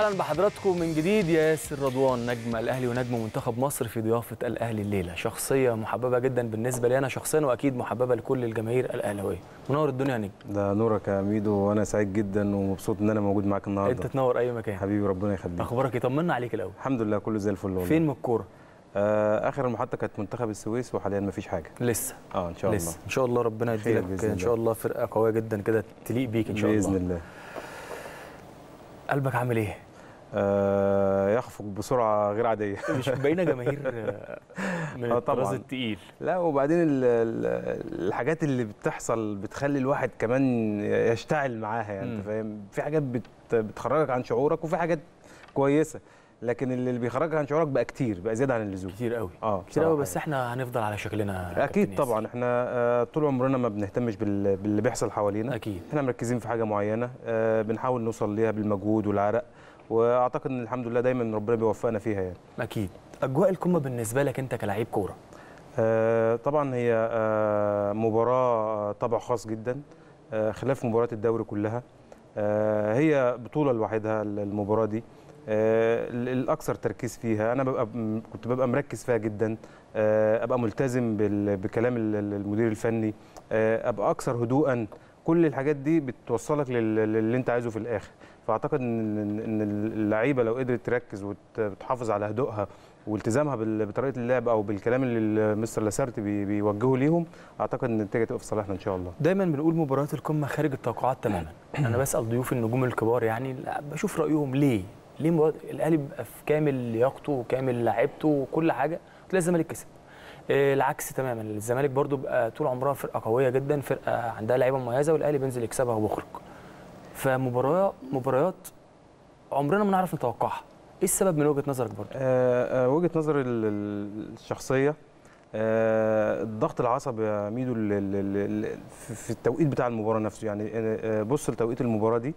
اهلا بحضراتكم من جديد ياسر رضوان نجم الاهلي ونجم منتخب مصر في ضيافه الاهلي الليله شخصيه محببه جدا بالنسبه لي انا شخصيا واكيد محببه لكل الجماهير الاهلاويه منور الدنيا يا نجم ده نورك يا ميدو وانا سعيد جدا ومبسوط ان انا موجود معاك النهارده انت تنور اي مكان حبيبي ربنا يخليك اخبارك ايه طمنا عليك الاول الحمد لله كله زي الفل والله فين من الكوره آه اخر المحطه كانت منتخب السويس وحاليا مفيش حاجه لسه اه ان شاء لسه الله ان شاء الله ربنا خير يديلك بإذن ان شاء الله فرقه قويه جدا كده تليق بيك ان شاء الله باذن الله قلبك عامل ايه آه يخفق بسرعه غير عاديه مش بقينا جماهير آه، من آه الطراز طبعاً. التقيل لا وبعدين ال ال الحاجات اللي بتحصل بتخلي الواحد كمان يشتعل معاها يعني مم. انت فاهم في حاجات بت بتخرجك عن شعورك وفي حاجات كويسه لكن اللي اللي بيخرجك عن شعورك بقى كتير بقى زياده عن اللزوم كتير قوي اه كتير قوي بصراحة بس احنا هنفضل على شكلنا يا كابتن اكيد ياسر. طبعا احنا آه، طول عمرنا ما بنهتمش بال- باللي بيحصل حوالينا اكيد احنا مركزين في حاجه معينه آه، بنحاول نوصل ليها بالمجهود والعرق واعتقد ان الحمد لله دايما ربنا بيوفقنا فيها يعني اكيد اجواء القمه بالنسبه لك انت كلاعب كوره آه، طبعا هي آه، مباراه طبع خاص جدا آه، خلاف مباريات الدوري كلها آه، هي بطوله لوحدها المباراه دي آه، ال- الاكثر تركيز فيها انا ببقى م- كنت ببقى مركز فيها جدا آه، ابقى ملتزم بال- بكلام ال- ال- المدير الفني آه، ابقى اكثر هدوءا كل الحاجات دي بتوصلك لل- للي انت عايزه في الاخر فاعتقد ان ان اللعيبه لو قدرت تركز وت- وتحافظ على هدوءها والتزامها بال- بطريقه اللعب او بالكلام اللي مستر لاسارتي بي- بيوجهه ليهم اعتقد ان النتيجه تبقى في صالحنا ان شاء الله دايما بنقول مباريات القمه خارج التوقعات تماما انا بسال ضيوف النجوم الكبار يعني لا، بشوف رايهم ليه ليه مباراة الاهلي بيبقى في كامل لياقته وكامل لعيبته وكل حاجه تلاقي الزمالك كسب آه، العكس تماما الزمالك برضو بقى طول عمرها فرقه قويه جدا فرقه عندها لعيبه مميزه والاهلي بينزل يكسبها ويخرج فمباراه مباريات عمرنا ما نعرف نتوقعها ايه السبب من وجهه نظرك برضو آه، آه، وجهه نظري ال- ال- الشخصيه آه، الضغط العصبي يا ميدو ال- ال- ال- ال- في في التوقيت بتاع المباراه نفسه يعني آه، آه، بص لتوقيت المباراه دي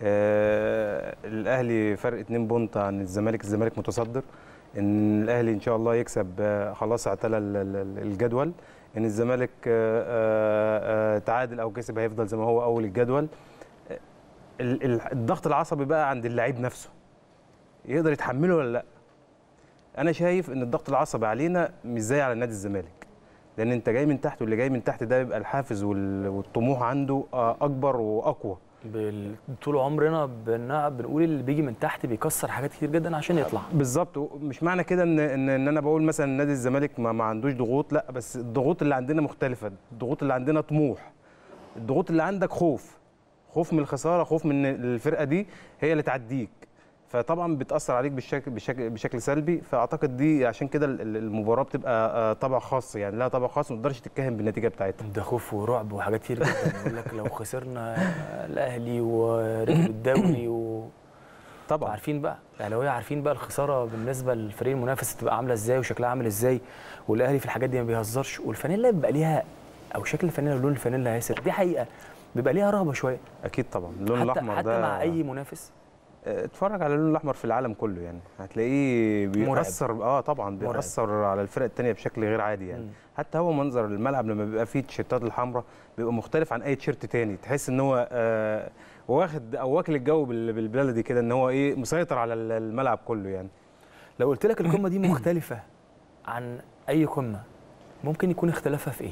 آه، الاهلي فرق 2 بونت عن الزمالك الزمالك متصدر ان الاهلي ان شاء الله يكسب آه، خلاص اعتلى ال- ال- الجدول ان الزمالك آه، آه، آه، تعادل او كسب هيفضل زي ما هو اول الجدول آه، ال- ال- الضغط العصبي بقى عند اللعيب نفسه يقدر يتحمله ولا لا انا شايف ان الضغط العصبي علينا مش زي على نادي الزمالك لان انت جاي من تحت واللي جاي من تحت ده بيبقى الحافز وال- والطموح عنده آه، اكبر واقوى بال- طول عمرنا بن- بنقول اللي بيجي من تحت بيكسر حاجات كتير جدا عشان يطلع بالظبط مش معنى كده ان ان, إن انا بقول مثلا نادي الزمالك ما, ما عندوش ضغوط لا بس الضغوط اللي عندنا مختلفه الضغوط اللي عندنا طموح الضغوط اللي عندك خوف خوف من الخساره خوف من الفرقه دي هي اللي تعديك فطبعا بتاثر عليك بالشكل بشكل بشكل سلبي فاعتقد دي عشان كده ال- ال- المباراه بتبقى آه، طابع خاص يعني لها طابع خاص ما تقدرش تتكهن بالنتيجه بتاعتها ده خوف ورعب وحاجات كتير جدا يقول لك لو خسرنا الاهلي وركب الدوري و... طبعا عارفين بقى الاهلاويه عارفين بقى الخساره بالنسبه للفريق المنافس تبقى عامله ازاي وشكلها عامل ازاي والاهلي في الحاجات دي ما بيهزرش والفانيلا بيبقى ليها او شكل الفانيلا ولون الفانيلا ياسر دي حقيقه بيبقى ليها رهبه شويه اكيد طبعا اللون حتى الاحمر حتى ده مع اي منافس اتفرج على اللون الاحمر في العالم كله يعني هتلاقيه بيأثر اه طبعا مرعب. بيأثر على الفرق التانية بشكل غير عادي يعني مم. حتى هو منظر الملعب لما بيبقى فيه التيشيرتات الحمراء بيبقى مختلف عن اي تيشيرت تاني تحس ان هو آه واخد او واكل الجو بال- بالبلدي كده ان هو ايه مسيطر على ال- الملعب كله يعني لو قلت لك القمه دي مختلفه عن اي قمه ممكن يكون اختلافها في ايه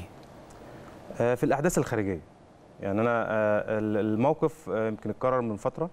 آه في الاحداث الخارجيه يعني انا آه ال- الموقف آه يمكن اتكرر من فتره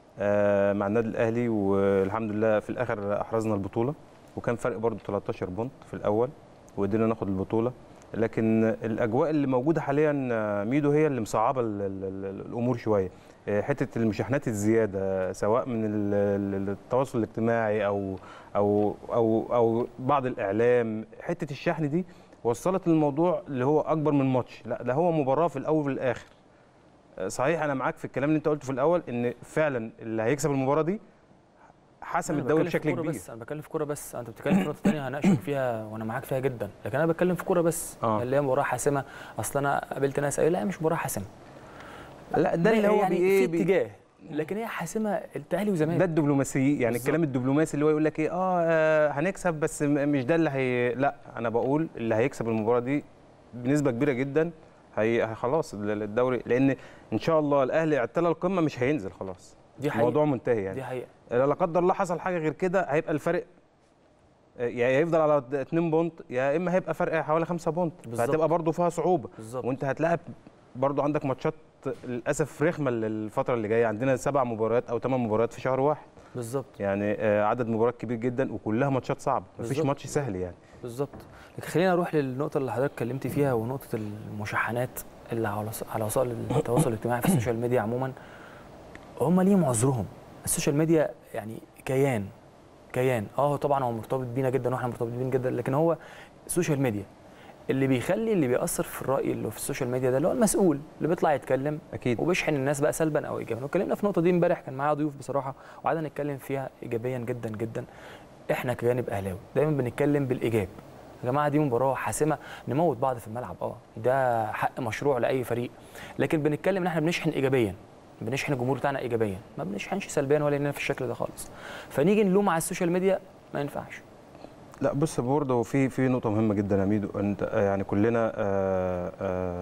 آه مع النادي الاهلي والحمد لله في الاخر احرزنا البطوله وكان فرق برضو 13 بونت في الاول وقدرنا ناخد البطوله لكن الاجواء اللي موجوده حاليا آه، ميدو هي اللي مصعبه ال- ال- ال- الامور شويه آه، حته المشاحنات الزياده سواء من ال- ال- التواصل الاجتماعي او او او او بعض الاعلام حته الشحن دي وصلت الموضوع اللي هو اكبر من ماتش لا ده هو مباراه في الاول وفي الاخر آه، صحيح انا معاك في الكلام اللي انت قلته في الاول ان فعلا اللي هيكسب المباراه دي حسم أنا الدوري بتكلم في بشكل كورة كبير بس انا بتكلم في كوره بس انت بتتكلم في نقطه ثانيه هناقشك فيها وانا معاك فيها جدا لكن انا بتكلم في كوره بس آه. اللي هي مباراه حاسمه اصل انا قابلت ناس قالوا لا مش مباراه حاسمه لا ده اللي هو يعني بي ايه في بي- اتجاه لكن هي حاسمه الاهلي ده وزمالك الدبلوماسي يعني بالظبط. الكلام الدبلوماسي اللي هو يقول لك ايه اه آه، هنكسب بس م- مش ده اللي هي لا انا بقول اللي هيكسب المباراه دي بنسبه كبيره جدا هي هي خلاص ال- الدوري لان ان شاء الله الاهلي اعتلى القمه مش هينزل خلاص دي حقيقه الموضوع منتهي يعني دي حقيقه لا قدر الله حصل حاجه غير كده هيبقى الفرق آه، يا يفضل على 2 بونت يا اما هيبقى فرق حوالي 5 بونت بالظبط. فهتبقى برضه فيها صعوبه بالظبط وانت هتلاعب برضه عندك ماتشات للاسف رخمه الفتره اللي جايه عندنا سبع مباريات او ثمان مباريات في شهر واحد بالظبط يعني آه، عدد مباريات كبير جدا وكلها ماتشات صعبه مفيش بالظبط. ماتش سهل يعني بالظبط لكن خلينا نروح للنقطه اللي حضرتك اتكلمت فيها ونقطه المشاحنات اللي على على وسائل التواصل الاجتماعي في السوشيال ميديا عموما هم ليهم عذرهم السوشيال ميديا يعني كيان كيان اه طبعا هو مرتبط بينا جدا واحنا مرتبطين بيه جدا لكن هو سوشيال ميديا اللي بيخلي اللي بيأثر في الرأي اللي في السوشيال ميديا ده اللي هو المسؤول اللي بيطلع يتكلم اكيد وبيشحن الناس بقى سلبا او ايجابا واتكلمنا في النقطه دي امبارح كان معايا ضيوف بصراحه وقعدنا نتكلم فيها ايجابيا جدا جدا احنا كجانب اهلاوي دايما بنتكلم بالايجاب يا جماعه دي مباراه حاسمه نموت بعض في الملعب اه ده حق مشروع لاي فريق لكن بنتكلم ان احنا بنشحن ايجابيا بنشحن الجمهور بتاعنا ايجابيا ما بنشحنش سلبيا ولا اننا في الشكل ده خالص فنيجي نلوم على السوشيال ميديا ما ينفعش لا بص برضه في في نقطة مهمة جدا يا ميدو انت آه، يعني كلنا آه، آه،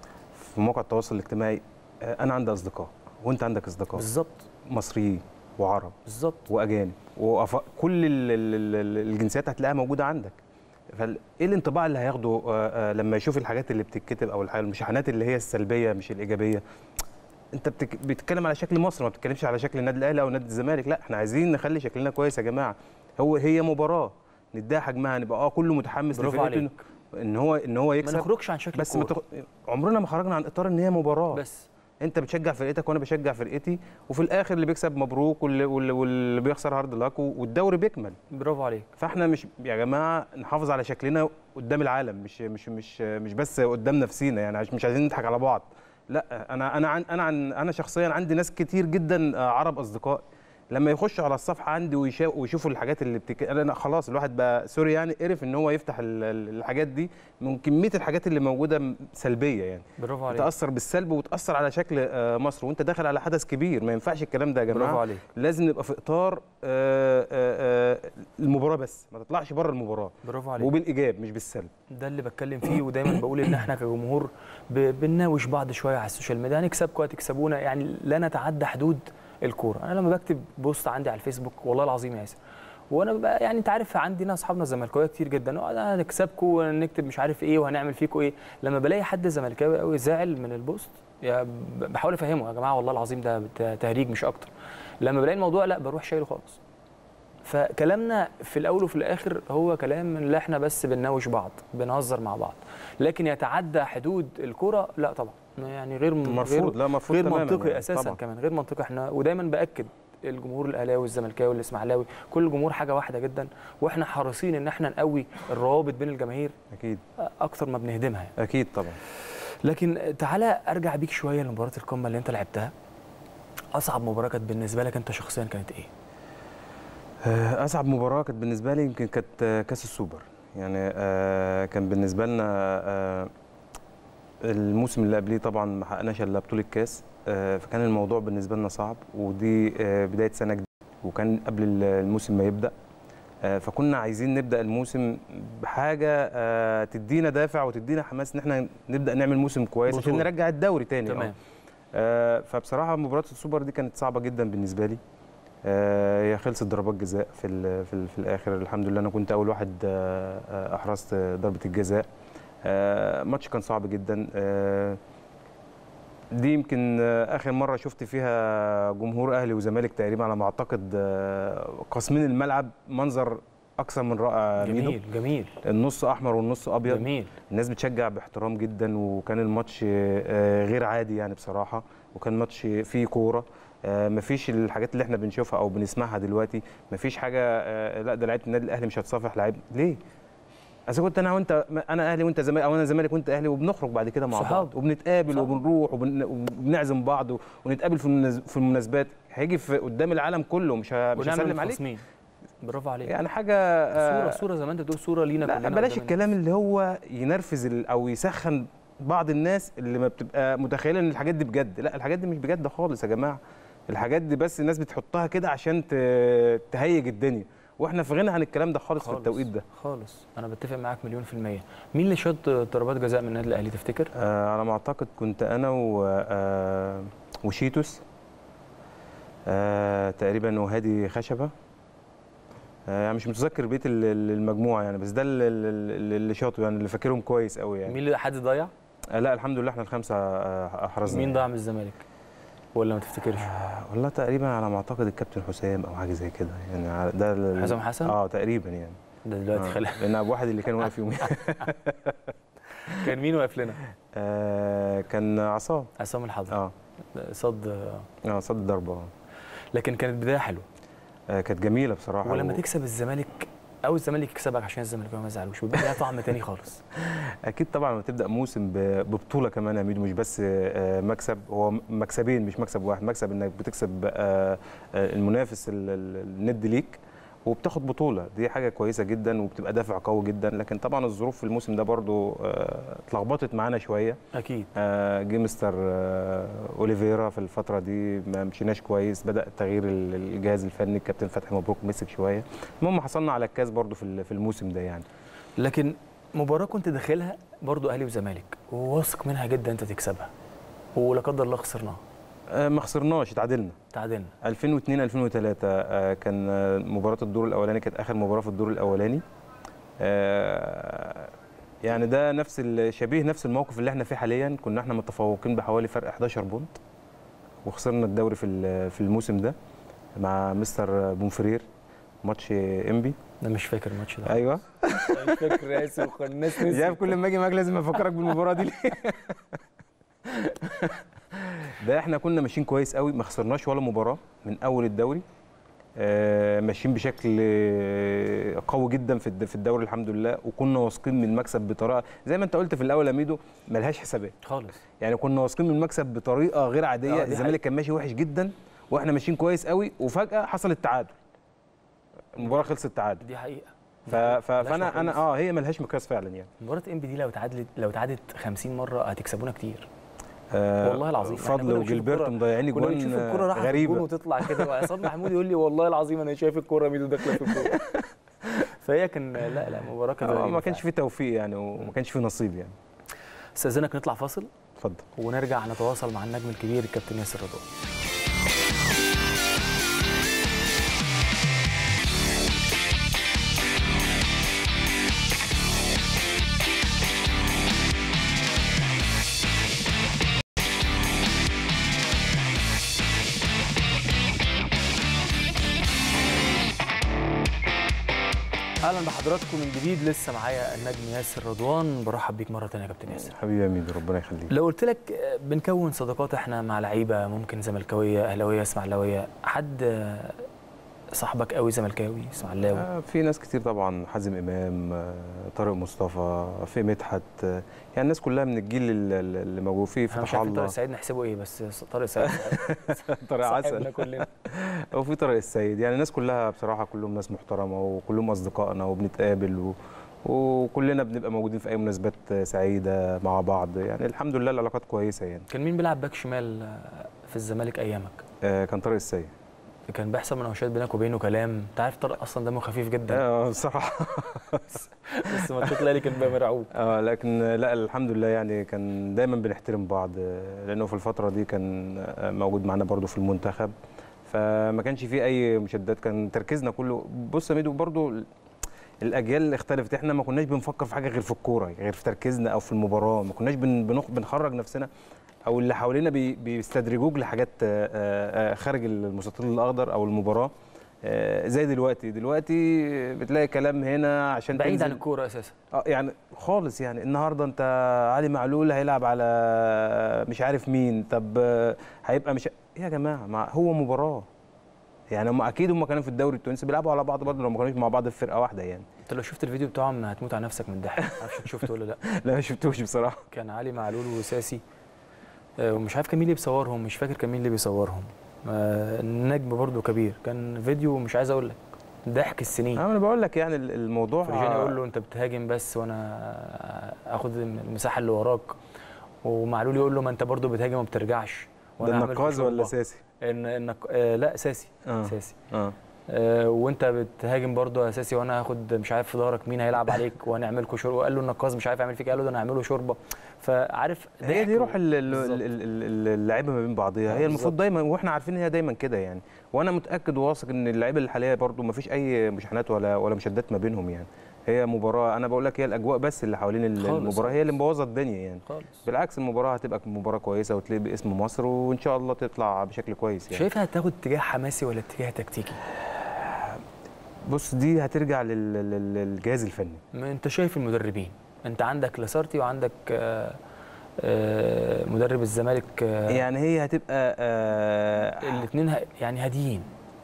في مواقع التواصل الاجتماعي آه، انا عندي اصدقاء وانت عندك اصدقاء بالظبط مصريين وعرب بالظبط واجانب وأف... كل ال- ال- ال- الجنسيات هتلاقيها موجودة عندك فايه الانطباع اللي هياخده آه، آه، لما يشوف الحاجات اللي بتتكتب او الح- المشاحنات اللي هي السلبية مش الايجابية انت بتك... بتتكلم على شكل مصر ما بتتكلمش على شكل النادي الاهلي او نادي الزمالك لا احنا عايزين نخلي شكلنا كويس يا جماعه هو هي مباراه نديها حجمها نبقى اه كله متحمس برافو لفرقته عليك إن- ان هو ان هو ما يكسب نخرجش عن شكل بس ما الكورة. تخ... عمرنا ما خرجنا عن اطار ان هي مباراه بس انت بتشجع فرقتك وانا بشجع فرقتي وفي الاخر اللي بيكسب مبروك واللي, واللي, واللي بيخسر هارد لاك والدوري بيكمل برافو عليك فاحنا مش يا جماعه نحافظ على شكلنا قدام العالم مش مش مش مش بس قدام نفسينا يعني عش- مش عايزين نضحك على بعض لا انا انا عن انا عن انا شخصيا عندي ناس كتير جدا آه، عرب اصدقاء لما يخشوا على الصفحه عندي ويشا- ويشوفوا الحاجات اللي بتك... انا خلاص الواحد بقى سوري يعني قرف ان هو يفتح ال- ال- الحاجات دي من كميه الحاجات اللي موجوده م- سلبيه يعني برافو عليك تاثر بالسلب وتاثر على شكل آه، مصر وانت داخل على حدث كبير ما ينفعش الكلام ده يا برافو جماعه عليك لازم نبقى في اطار آه، آه، آه، المباراه بس ما تطلعش بره المباراه برافو عليك وبالايجاب مش بالسلب ده اللي بتكلم فيه ودايما بقول ان احنا كجمهور ب- بنناوش بعض شويه على السوشيال ميديا هنكسبكم هتكسبونا يعني لا نتعدى حدود الكوره انا لما بكتب بوست عندي على الفيسبوك والله العظيم يا ياسر وانا بقى يعني انت عارف عندنا اصحابنا زملكاويه كتير جدا "آه، ده هنكسبكم ونكتب مش عارف ايه وهنعمل فيكم ايه لما بلاقي حد زملكاوي قوي زعل من البوست يا ب- بحاول افهمه يا جماعه والله العظيم ده ت- تهريج مش اكتر لما بلاقي الموضوع لا بروح شايله خالص فكلامنا في الاول وفي الاخر هو كلام اللي احنا بس بنناوش بعض بنهزر مع بعض لكن يتعدى حدود الكره لا طبعا يعني غير غير مرفوض لا مرفوض غير تماما منطقي يعني. اساسا طبعا كمان غير منطقي احنا ودايما باكد الجمهور الاهلاوي والزملكاوي والاسماعيلاوي كل الجمهور حاجه واحده جدا واحنا حريصين ان احنا نقوي الروابط بين الجماهير اكيد اكتر ما بنهدمها يعني. اكيد طبعا لكن تعالى ارجع بيك شويه لمباراه القمه اللي انت لعبتها اصعب مباراه كانت بالنسبه لك انت شخصيا كانت ايه آه، اصعب مباراه كانت بالنسبه لي يمكن كانت آه، كاس السوبر يعني آه، كان بالنسبه لنا آه، الموسم اللي قبليه طبعا ما حققناش الا بطوله كاس آه، فكان الموضوع بالنسبه لنا صعب ودي آه، بدايه سنه جديده وكان قبل ال- الموسم ما يبدا آه، فكنا عايزين نبدا الموسم بحاجه آه، تدينا دافع وتدينا حماس ان احنا نبدا نعمل موسم كويس عشان بطولة. نرجع الدوري تاني تمام آه، فبصراحه مباراه السوبر دي كانت صعبه جدا بالنسبه لي آه، هي خلصت ضربات جزاء في ال في, ال في الاخر الحمد لله انا كنت اول واحد آه، آه، احرزت ضربه الجزاء آه، ماتش كان صعب جدا آه، دي يمكن آه، اخر مره شفت فيها جمهور اهلي وزمالك تقريبا على ما اعتقد آه، قاسمين الملعب منظر اكثر من رائع ميدو جميل جميل النص احمر والنص ابيض جميل الناس بتشجع باحترام جدا وكان الماتش آه، غير عادي يعني بصراحه وكان ماتش فيه كوره آه، مفيش الحاجات اللي احنا بنشوفها او بنسمعها دلوقتي مفيش حاجه آه، لا ده لعيبه النادي الاهلي مش هتصافح لعيب ليه اذا كنت انا وانت انا اهلي وانت زمالك او انا زمالك وانت اهلي وبنخرج بعد كده مع صحاب. بعض وبنتقابل صح. وبنروح وبن- وبنعزم بعض ونتقابل في المناز- في المناسبات هيجي في قدام العالم كله مش ه- مش ونعمل هسلم عليك مخاصمين برافو عليك يعني حاجه آه، صوره صوره زي ما انت بتقول صوره لينا لا كلنا بلاش قدام الكلام اللي هو ينرفز ال- او يسخن بعض الناس اللي ما بتبقى متخيله ان الحاجات دي بجد لا الحاجات دي مش بجد خالص يا جماعه الحاجات دي بس الناس بتحطها كده عشان ت- تهيج الدنيا واحنا في غنى عن الكلام ده خالص, في التوقيت ده خالص انا بتفق معاك مليون في الميه مين اللي شاط ضربات جزاء من النادي الاهلي تفتكر آه على ما اعتقد كنت انا و آه وشيتوس آه تقريبا وهادي خشبه آه يعني مش متذكر بيت ال- ال- المجموعه يعني بس ده ال- ال- ال- اللي شاطه يعني اللي فاكرهم كويس قوي يعني مين اللي حد ضيع آه لا الحمد لله احنا الخمسه آه، احرزنا مين يعني. ضيع من الزمالك ولا ما تفتكرش آه والله تقريبا على ما اعتقد الكابتن حسام او حاجه زي كده يعني ع- ده ال- حسام حسن اه تقريبا يعني ده دلوقتي آه خلق لان ابو واحد اللي كان واقف يومين كان مين واقف لنا آه كان عصام عصام الحضر اه صد اه صد ضربه آه. لكن كانت بدايه حلوه آه كانت جميله بصراحه ولما و- تكسب الزمالك او الزمالك يكسبك عشان الزمالك ما يزعلوش بيبقى لها طعم تاني خالص اكيد طبعا لما تبدا موسم ب- ببطوله كمان يا ميدو مش بس آه، مكسب هو م- مكسبين مش مكسب واحد مكسب انك بتكسب آه، آه، المنافس ال- ال- الند ليك وبتاخد بطوله دي حاجه كويسه جدا وبتبقى دافع قوي جدا لكن طبعا الظروف في الموسم ده برضو آه، اتلخبطت معانا شويه اكيد آه، جه مستر آه، اوليفيرا في الفتره دي ما مشيناش كويس بدا تغيير ال- الجهاز الفني الكابتن فتحي مبروك مسك شويه المهم حصلنا على الكاس برضو في ال- في الموسم ده يعني لكن مباراه كنت داخلها برضو اهلي وزمالك وواثق منها جدا انت تكسبها ولا قدر الله خسرناها آه، ما خسرناش اتعادلنا تعادلنا 2002 2003 آه، كان آه، مباراه الدور الاولاني كانت اخر مباراه في الدور الاولاني آه، يعني ده نفس ال- شبيه نفس الموقف اللي احنا فيه حاليا كنا احنا متفوقين بحوالي فرق 11 بونت وخسرنا الدوري في ال- في الموسم ده مع مستر بونفرير ماتش انبي انا مش فاكر الماتش ده ايوه مش فاكر اسف الناس يا كل ما اجي معاك لازم افكرك بالمباراه دي ليه ده احنا كنا ماشيين كويس قوي ما خسرناش ولا مباراه من اول الدوري آه، ماشيين بشكل آه، قوي جدا في الد- في الدوري الحمد لله وكنا واثقين من المكسب بطريقه زي ما انت قلت في الاول يا ميدو ملهاش حسابات خالص يعني كنا واثقين من المكسب بطريقه غير آه، عاديه دي الزمالك كان ماشي وحش جدا واحنا ماشيين كويس قوي وفجاه حصل التعادل المباراه خلصت تعادل دي حقيقه ف... ف... فانا انا مقاييس. اه هي ملهاش مقياس فعلا يعني مباراه انبي دي لو اتعادلت لو اتعادت 50 مره هتكسبونا كتير آه، والله العظيم. إحنا فضل كنا بنشوف وجilberto الكرة- مضيعين كنا بنشوف اجوان الكوره رايحه في الجون غريبه وتطلع كده وعصام محمود يقول لي والله العظيم انا شايف الكوره ميدو داخله في الجون فهي كان لا لا مباراه كانت آه، غريبة ما كانش فعلا. فيه توفيق يعني وما كانش فيه نصيب يعني استاذنك نطلع فاصل اتفضل ونرجع نتواصل مع النجم الكبير الكابتن ياسر رضوان اهلا بحضراتكم من جديد لسه معايا النجم ياسر رضوان برحب بيك مره ثانيه يا كابتن ياسر حبيبي يا ميدو ربنا يخليك لو قلت لك آه، بنكون صداقات احنا مع لعيبه ممكن زملكاويه اهلاويه اسماعيلاويه حد آه، صاحبك قوي زملكاوي اسماعيلاوي آه، في ناس كتير طبعا حازم امام آه، طارق مصطفى في مدحت آه، يعني الناس كلها من الجيل ال- ال- اللي موجود فيه انا مش فتح عارف طارق الله سعيد نحسبه ايه بس طارق سعيد طارق صاحبنا عسل كلنا وفي طارق السيد يعني الناس كلها بصراحه كلهم ناس محترمه وكلهم اصدقائنا وبنتقابل و... وكلنا بنبقى موجودين في اي مناسبات سعيده مع بعض يعني الحمد لله العلاقات كويسه يعني كان مين بيلعب باك شمال آه، في الزمالك ايامك آه، كان طارق السيد كان بيحصل مناوشات بينك وبينه كلام انت عارف طارق اصلا دمه خفيف جدا اه بصراحه بس ما تطلع كان بقى مرعوب اه لكن لا الحمد لله يعني كان دايما بنحترم بعض آه، لانه في الفتره دي كان آه، موجود معانا برضو في المنتخب فما كانش فيه اي مشادات كان تركيزنا كله بص يا ميدو برضو ال- الاجيال اللي اختلفت احنا ما كناش بنفكر في حاجه غير في الكوره غير في تركيزنا او في المباراه ما كناش بن- بنخ- بنخرج نفسنا او اللي حوالينا بي- بيستدرجوك لحاجات آه، آه، آه، خارج المستطيل الاخضر او المباراه آه، زي دلوقتي دلوقتي بتلاقي كلام هنا عشان بعيد عن تنزل الكوره اساسا اه يعني خالص يعني النهارده انت علي معلول هيلعب على مش عارف مين طب آه، هيبقى مش إيه يا جماعه ما هو مباراه يعني هم اكيد هم كانوا في الدوري التونسي بيلعبوا على بعض برضه لو ما كانوش مع بعض في فرقه واحده يعني انت لو شفت الفيديو بتاعهم هتموت على نفسك من الضحك معرفش انت شفته ولا لا لا ما شفتوش بصراحه كان علي معلول وساسي آه، ومش عارف كان مين اللي بيصورهم مش فاكر كان مين اللي بيصورهم آه، النجم برضو كبير كان فيديو مش عايز اقول لك ضحك السنين انا بقول لك يعني ال- الموضوع فرجاني يقول له انت بتهاجم بس وانا اخد المساحه اللي وراك ومعلول يقول له ما انت برضو بتهاجم وما بترجعش ده هعمل النقاز شوربة. ولا ساسي؟ ان انك آه لا ساسي اه ساسي اه آه وانت بتهاجم برضو اساسي وانا هاخد مش عارف في ظهرك مين هيلعب عليك وهنعمل لكم شوربه وقال له النقاز مش عارف يعمل فيك قال له ده انا هعمله شوربه فعارف هي ضحك دي و- روح ال- ال- بالظبط. ال- ال- اللعيبه ما بين بعضيها آه، هي المفروض بالظبط. دايما واحنا عارفين ان هي دايما كده يعني وانا متاكد وواثق ان اللعيبه الحاليه برضو ما فيش اي مشاحنات ولا ولا مشادات ما بينهم يعني هي مباراه انا بقول لك هي الاجواء بس اللي حوالين ال- خالص، المباراه هي اللي مبوظه الدنيا يعني خالص بالعكس المباراه هتبقى مباراه كويسه وتليق باسم مصر وان شاء الله تطلع بشكل كويس يعني شايفها هتاخد اتجاه حماسي ولا اتجاه تكتيكي؟ بص دي هترجع لل- لل- للجهاز الفني ما انت شايف المدربين انت عندك لاسارتي وعندك آه، آه، مدرب الزمالك يعني هي هتبقى آه، الاثنين يعني هاديين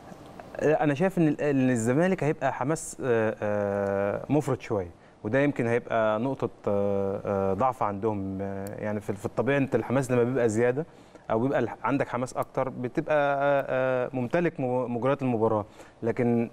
لا، انا شايف ان ال- ان الزمالك هيبقى حماس آه، آه، مفرط شويه وده يمكن هيبقى نقطه آه، آه، ضعف عندهم آه، يعني في في الطبيعي انت الحماس لما بيبقى زياده او بيبقى الح- عندك حماس اكتر بتبقى آه، آه، ممتلك م- مجريات المباراه لكن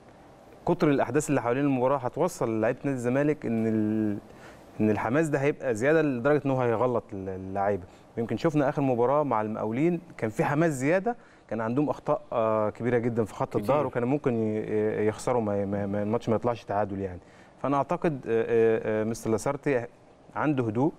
كتر الاحداث اللي حوالين المباراه هتوصل لعيبه نادي الزمالك ان ال- ان الحماس ده هيبقى زياده لدرجه ان هو هيغلط اللعيبه يمكن شفنا اخر مباراه مع المقاولين كان في حماس زياده كان عندهم اخطاء آه، كبيره جدا في خط كتير. الظهر وكانوا ممكن ي- يخسروا ما ما- ما- الماتش ما يطلعش تعادل يعني فانا اعتقد آه، آه، آه، مستر لاسارتي عنده هدوء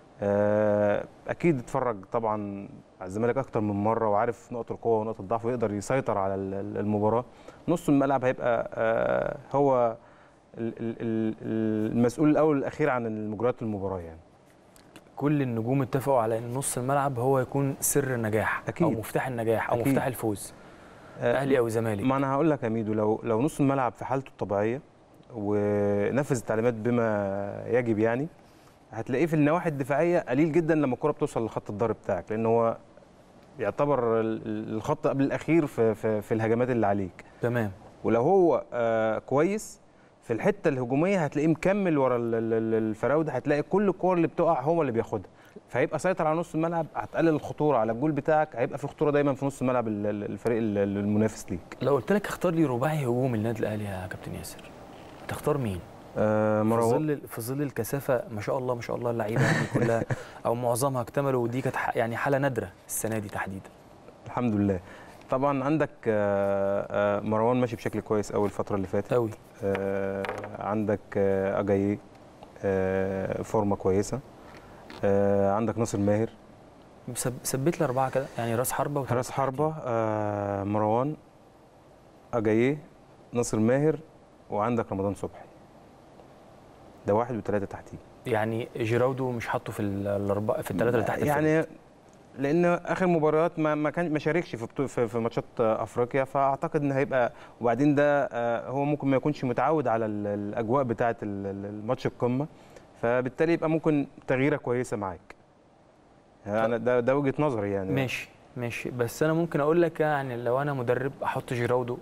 آه، اكيد اتفرج طبعا على الزمالك اكتر من مره وعارف نقط القوه ونقط الضعف ويقدر يسيطر على ال- ال- المباراه نص الملعب هيبقى آه، هو ال- ال- ال- المسؤول الاول والاخير عن مجريات المباراه يعني كل النجوم اتفقوا على ان نص الملعب هو يكون سر النجاح او أكيد. مفتاح النجاح او أكيد. مفتاح الفوز آه، اهلي او زمالك ما انا هقول لك يا ميدو لو لو نص الملعب في حالته الطبيعيه ونفذ التعليمات بما يجب يعني هتلاقيه في النواحي الدفاعيه قليل جدا لما الكره بتوصل لخط الضرب بتاعك لان هو يعتبر ال- ال- الخط قبل الاخير في في, في الهجمات اللي عليك تمام ولو هو آه كويس في الحته الهجوميه هتلاقيه مكمل ورا ال- ال- ال- الفراوده هتلاقي كل الكور اللي بتقع هو اللي بياخدها فهيبقى سيطر على نص الملعب هتقلل الخطوره على الجول بتاعك هيبقى في خطوره دايما في نص ملعب ال- ال- الفريق ال- ال- المنافس ليك لو قلت لك اختار لي رباعي هجوم للنادي الاهلي يا كابتن ياسر هتختار مين؟ آه في مروان ظل في ظل الكثافه ما شاء الله ما شاء الله اللعيبه يعني كلها او معظمها اكتملوا ودي كانت ح- يعني حاله نادره السنه دي تحديدا الحمد لله طبعا عندك آه، آه، مروان ماشي بشكل كويس قوي الفتره اللي فاتت قوي آه، عندك آه، اجاييه آه، فورمه كويسه آه، عندك ناصر ماهر ثبت لي اربعه كده يعني راس حربه وثلاثة حراس حربه آه، مروان اجاييه ناصر ماهر وعندك رمضان صبحي ده واحد وثلاثه تحتيه يعني جيراودو مش حاطه في ال- الاربعه في الثلاثه اللي تحت الفريق. يعني لان اخر مباريات ما ما كان ما شاركش في بطو- في, في ماتشات افريقيا فاعتقد ان هيبقى وبعدين ده آه، هو ممكن ما يكونش متعود على ال- الاجواء بتاعه ال- ال- الماتش القمه فبالتالي يبقى ممكن تغييره كويسه معاك انا ده ده وجهه نظري يعني ماشي ماشي بس انا ممكن اقول لك يعني لو انا مدرب احط جيراودو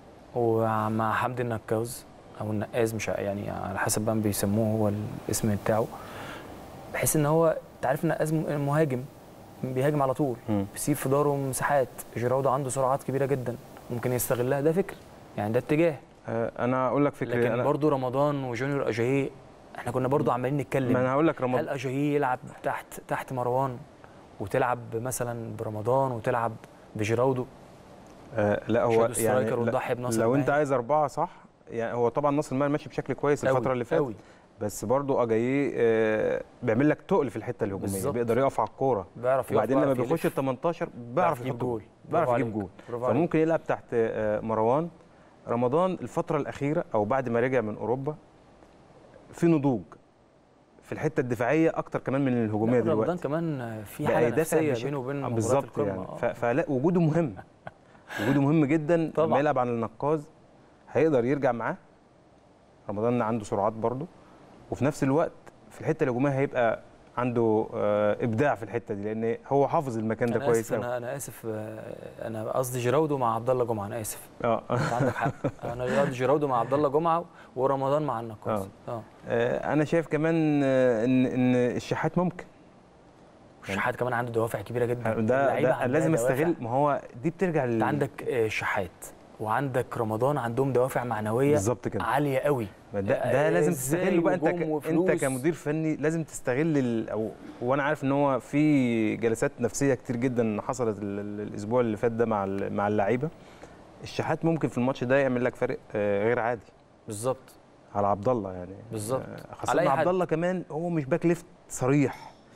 ومع حمدي النكاوز او النقاز مش ع- يعني على حسب بقى بيسموه هو الاسم بتاعه بحيث ان هو انت عارف النقاز م- مهاجم بيهاجم على طول مم. بيسيب في داره مساحات جيراودو عنده سرعات كبيره جدا ممكن يستغلها ده فكر يعني ده اتجاه آه، انا اقول لك فكره لكن أنا برضو رمضان وجونيور اجاييه احنا كنا برضو عمالين نتكلم ما انا هقول لك رمضان هل اجاييه يلعب تحت تحت مروان وتلعب مثلا برمضان وتلعب بجيراودو آه لا هو شادو يعني سترايكر لا ونضحي بناصر لو انت ماهر. عايز اربعه صح يعني هو طبعا ناصر ماهر ماشي بشكل كويس أوي، الفتره اللي فاتت أوي. بس برضو اجاييه آه، بيعمل لك تقل في الحته الهجوميه بالظبط. بيقدر يقف على الكوره بيعرف يقف، وبعدين لما بيعرف بيخش ال يلف، 18 بيعرف يجيب جول بيعرف برافو يجيب عليك، جول برافو عليك. فممكن يلعب تحت آه، مروان رمضان الفتره الاخيره او بعد ما رجع من اوروبا في نضوج في الحته الدفاعيه اكتر كمان من الهجوميه لا، رمضان دلوقتي كمان في بقى حاله يدافع نفسيه بشكل- بينه وبين آه، مباريات بالظبط القمه يعني آه. ف- فلا وجوده مهم وجوده مهم جدا طبعاً. لما يلعب على النقاز هيقدر يرجع معاه رمضان عنده سرعات برضه وفي نفس الوقت في الحته الهجوميه هيبقى عنده آه، ابداع في الحته دي لان هو حافظ المكان ده انا كويس اسف قوي انا انا اسف آه، انا قصدي جيراودو مع عبد الله جمعه انا اسف اه انت عندك حق انا قصدي جيراودو مع عبد الله جمعه ورمضان مع النقاز اه آه، انا شايف كمان آه، ان ان الشحات ممكن الشحات كمان عنده دوافع كبيره جدا ده, اللعيبة ده عندها لازم دوافع. استغل ما هو دي بترجع انت لل عندك آه، شحات وعندك رمضان عندهم دوافع معنويه بالظبط كده عاليه قوي ده, ده آه، لازم إزاي تستغله بقى انت وجوم ك... انت وفلوس؟ كمدير فني لازم تستغل ال... او وانا عارف ان هو في جلسات نفسيه كتير جدا حصلت ال... ال- الاسبوع اللي فات ده مع ال... مع اللعيبه الشحات ممكن في الماتش ده يعمل لك فرق آه، غير عادي بالظبط على عبد الله يعني بالظبط. آه، خاصه على ان أي عبد حد. الله كمان هو مش باك ليفت صريح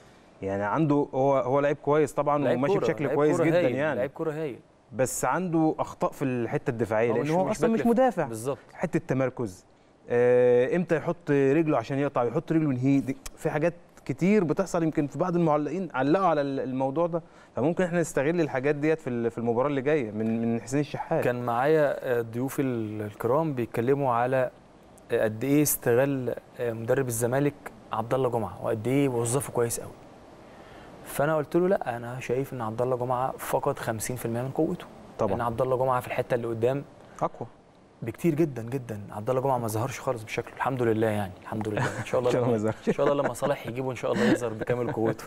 يعني عنده هو هو لعيب كويس طبعا لعيب وماشي كورة، بشكل لعيب كويس كورة جدا هايل، يعني لعيب كوره هايل بس عنده اخطاء في الحته الدفاعيه هو لان مش- هو مش اصلا مش باك مدافع بالظبط حته تمركز آه، امتى يحط رجله عشان يقطع يحط رجله ينهي دي- في حاجات كتير بتحصل يمكن في بعض المعلقين علقوا على ال- الموضوع ده فممكن احنا نستغل الحاجات ديت في ال- في المباراه اللي جايه من من حسين الشحات كان معايا آه، ضيوف ال- الكرام بيتكلموا على آه، قد ايه استغل آه، مدرب الزمالك عبد الله جمعه وقد ايه وظفه كويس قوي فانا قلت له لا انا شايف ان عبد الله جمعه فقد 50% من قوته لان طبعا عبد الله جمعه في الحته اللي قدام اقوى بكتير جدا جدا عبد الله جمعه ما ظهرش خالص بشكله الحمد لله يعني الحمد لله ان شاء الله إن شاء الله لما- ما ظهرش. ان شاء الله لما صالح يجيبه ان شاء الله يظهر بكامل قوته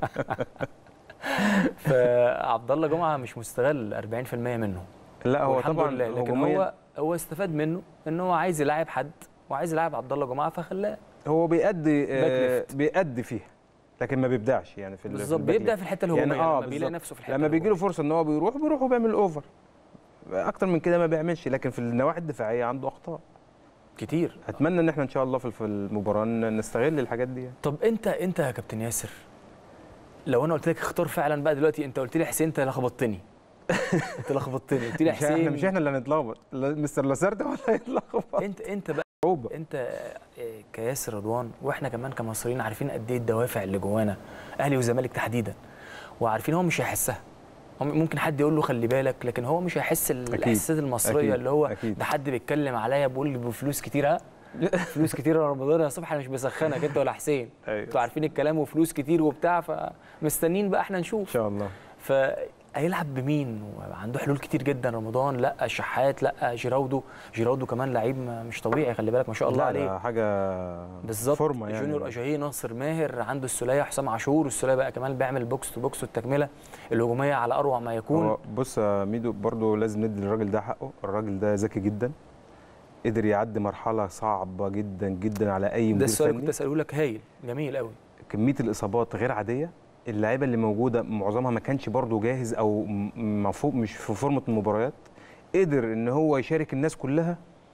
فعبد الله جمعه مش مستغل 40% منه لا هو والحمد طبعا لله لكن هجومياً هو هو استفاد منه ان هو عايز يلاعب حد وعايز يلاعب عبد الله جمعه فخلاه هو بيأدي باك آه ليفت. بيأدي فيها لكن ما بيبدعش يعني في ال- في بالظبط الباك بيبدا ليفت. في الحته الهجوميه يعني آه لما بيلاقي بالظبط. نفسه في الحته لما بيجي له الهجومية. فرصه ان هو بيروح بيروح وبيعمل اوفر اكتر من كده ما بيعملش لكن في النواحي الدفاعيه عنده اخطاء كتير اتمنى ان احنا ان شاء الله في في المباراه ن- نستغل الحاجات دي يعني. طب انت انت يا كابتن ياسر لو انا قلت لك اختار فعلا بقى دلوقتي انت قلت لي حسين انت لخبطتني انت لخبطتني قلت لي مش احنا حسين مش احنا اللي هنتلخبط لا مستر لاسارتي ولا هيتلخبط انت انت بقى صعوبه انت آه، كياسر رضوان واحنا كمان كمصريين عارفين قد ايه الدوافع اللي جوانا اهلي وزمالك تحديدا وعارفين هو مش هيحسها هو ممكن حد يقول له خلي بالك لكن هو مش هيحس الاحساسات المصريه أكيد. اللي هو أكيد. ده حد بيتكلم عليا بيقول لي بفلوس كتير ها فلوس كتير يا رمضان يا صبحي انا مش بسخنك انت ولا حسين أيوة. انتوا عارفين الكلام وفلوس كتير وبتاع فمستنيين بقى احنا ان نشوف شاء الله فهيلعب بمين وعنده حلول كتير جدا رمضان لا شحات لا جيراودو جيراودو كمان لعيب ما- مش طبيعي خلي بالك ما شاء الله لا، عليه ده حاجه بالظبط فورمه يعني جونيور اجاهي ناصر ماهر عنده السوليه حسام عاشور والسوليه بقى كمان بيعمل بوكس تو بوكس والتكمله الهجوميه على اروع ما يكون هو بص يا ميدو برضه لازم ندي للراجل ده حقه الراجل ده ذكي جدا قدر يعدي مرحله صعبه جدا جدا على اي ده مدير السؤال اللي فني كنت اساله لك هايل جميل قوي كميه الاصابات غير عاديه اللعيبه اللي موجوده معظمها ما كانش برضه جاهز او م- مفهوم مش في فورمه المباريات قدر ان هو يشارك الناس كلها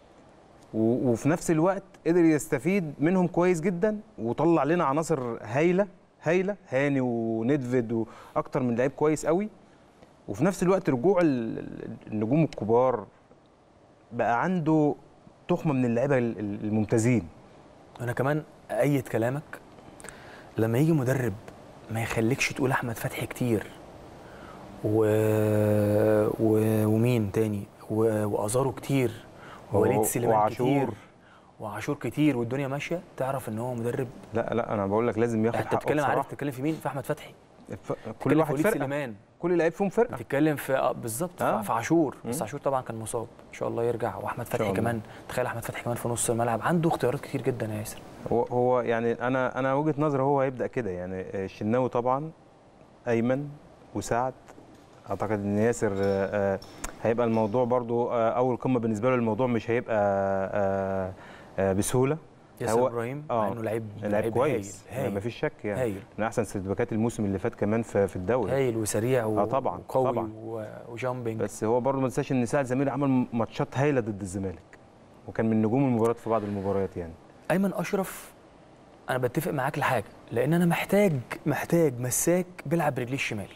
و- وفي نفس الوقت قدر يستفيد منهم كويس جدا وطلع لنا عناصر هايله هايله هاني وندفيد واكتر من لعيب كويس قوي وفي نفس الوقت رجوع ال- ال- النجوم الكبار بقى عنده تخمه من اللعيبه ال- ال- الممتازين انا كمان ايد كلامك لما يجي مدرب ما يخليكش تقول احمد فتحي كتير و... و... ومين تاني و... وازارو كتير ووليد و- سليمان وعاشور. كتير وعاشور كتير والدنيا ماشيه تعرف ان هو مدرب لا لا انا بقول لك لازم ياخد انت حقه بتتكلم عارف بصراحة. تتكلم في مين في احمد فتحي ف- كل بتتكلم في واحد وليد فرقه سليمان كل لعيب فيهم فرقه بتتكلم في آه، بالظبط آه. آه. في عاشور بس مم. عاشور طبعا كان مصاب ان شاء الله يرجع واحمد فتحي الله. كمان تخيل احمد فتحي كمان في نص الملعب عنده اختيارات كتير جدا يا ياسر هو هو يعني انا انا وجهه نظري هو هيبدا كده يعني الشناوي طبعا ايمن وسعد اعتقد ان ياسر آه، آه، هيبقى الموضوع برضو آه، اول قمه بالنسبه له الموضوع مش هيبقى آه، آه، بسهوله ياسر هو- ابراهيم آه. مع انه لعيب لعيب كويس هايل ما فيش شك يعني هايل من احسن سيرتباكات الموسم اللي فات كمان في في الدوري هايل وسريع و... آه طبعاً، وقوي طبعاً. و... وجامبنج بس هو برضه ما تنساش ان سعد زميل عمل ماتشات هايله ضد الزمالك وكان من نجوم المباريات في بعض المباريات يعني ايمن اشرف انا بتفق معاك لحاجه لان انا محتاج محتاج مساك بيلعب برجليه الشمال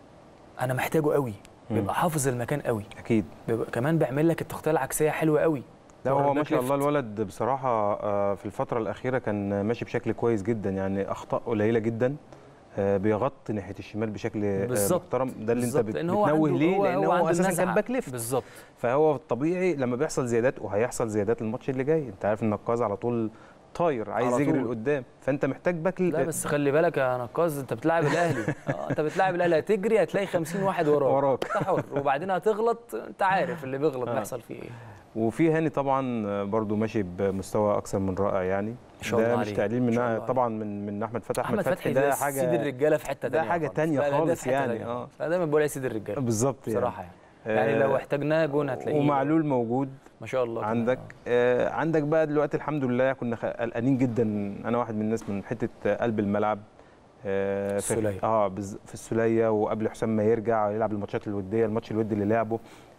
انا محتاجه قوي مم. بيبقى حافظ المكان قوي اكيد بيبقى كمان بيعمل لك التغطيه العكسيه حلوه قوي لا ورا هو ما الباك شاء الله ليفت. الولد بصراحة آه، في الفترة الأخيرة كان ماشي بشكل كويس جدا يعني أخطاء قليلة جدا آه، بيغطي ناحية الشمال بشكل آه، بالظبط. محترم ده اللي أنت بالظبط، بت- لأن هو بتنوه عنده- ليه هو- لأن هو هو عنده أساسا النزعة. كان باك ليفت بالظبط فهو الطبيعي لما بيحصل زيادات وهيحصل زيادات الماتش اللي جاي أنت عارف النقاز على طول طاير عايز على يجري طول. لقدام فأنت محتاج باك لا بس خلي بالك يا نقاز انت بتلاعب الاهلي اه انت بتلاعب الاهلي هتجري هتلاقي 50 واحد وراك وراك. انت حر وبعدين هتغلط انت عارف اللي بيغلط آه. بيحصل فيه ايه وفي هاني طبعا آه، برضو ماشي بمستوى أكثر من رائع يعني ان شاء الله ده مش عليه. تقليل إن شاء من الله طبعا من من أحمد فتحي احمد فتحي ده سيد الرجاله في حته ده تانية حاجة خالص. تانية لا، لا، ده خالص في حتة يعني، تانية آه. خالص. انا دايما بقول يا سيد الرجاله بالظبط يعني بصراحه يعني يعني لو احتاجناه جون هتلاقيه ومعلول موجود ما شاء الله كمان. عندك آه عندك بقى دلوقتي الحمد لله كنا خ- قلقانين جدا انا واحد من الناس من حته آه، قلب الملعب آه في السولية. اه بز- في السوليه وقبل حسام ما يرجع يلعب الماتشات الوديه الماتش الودي اللي لعبه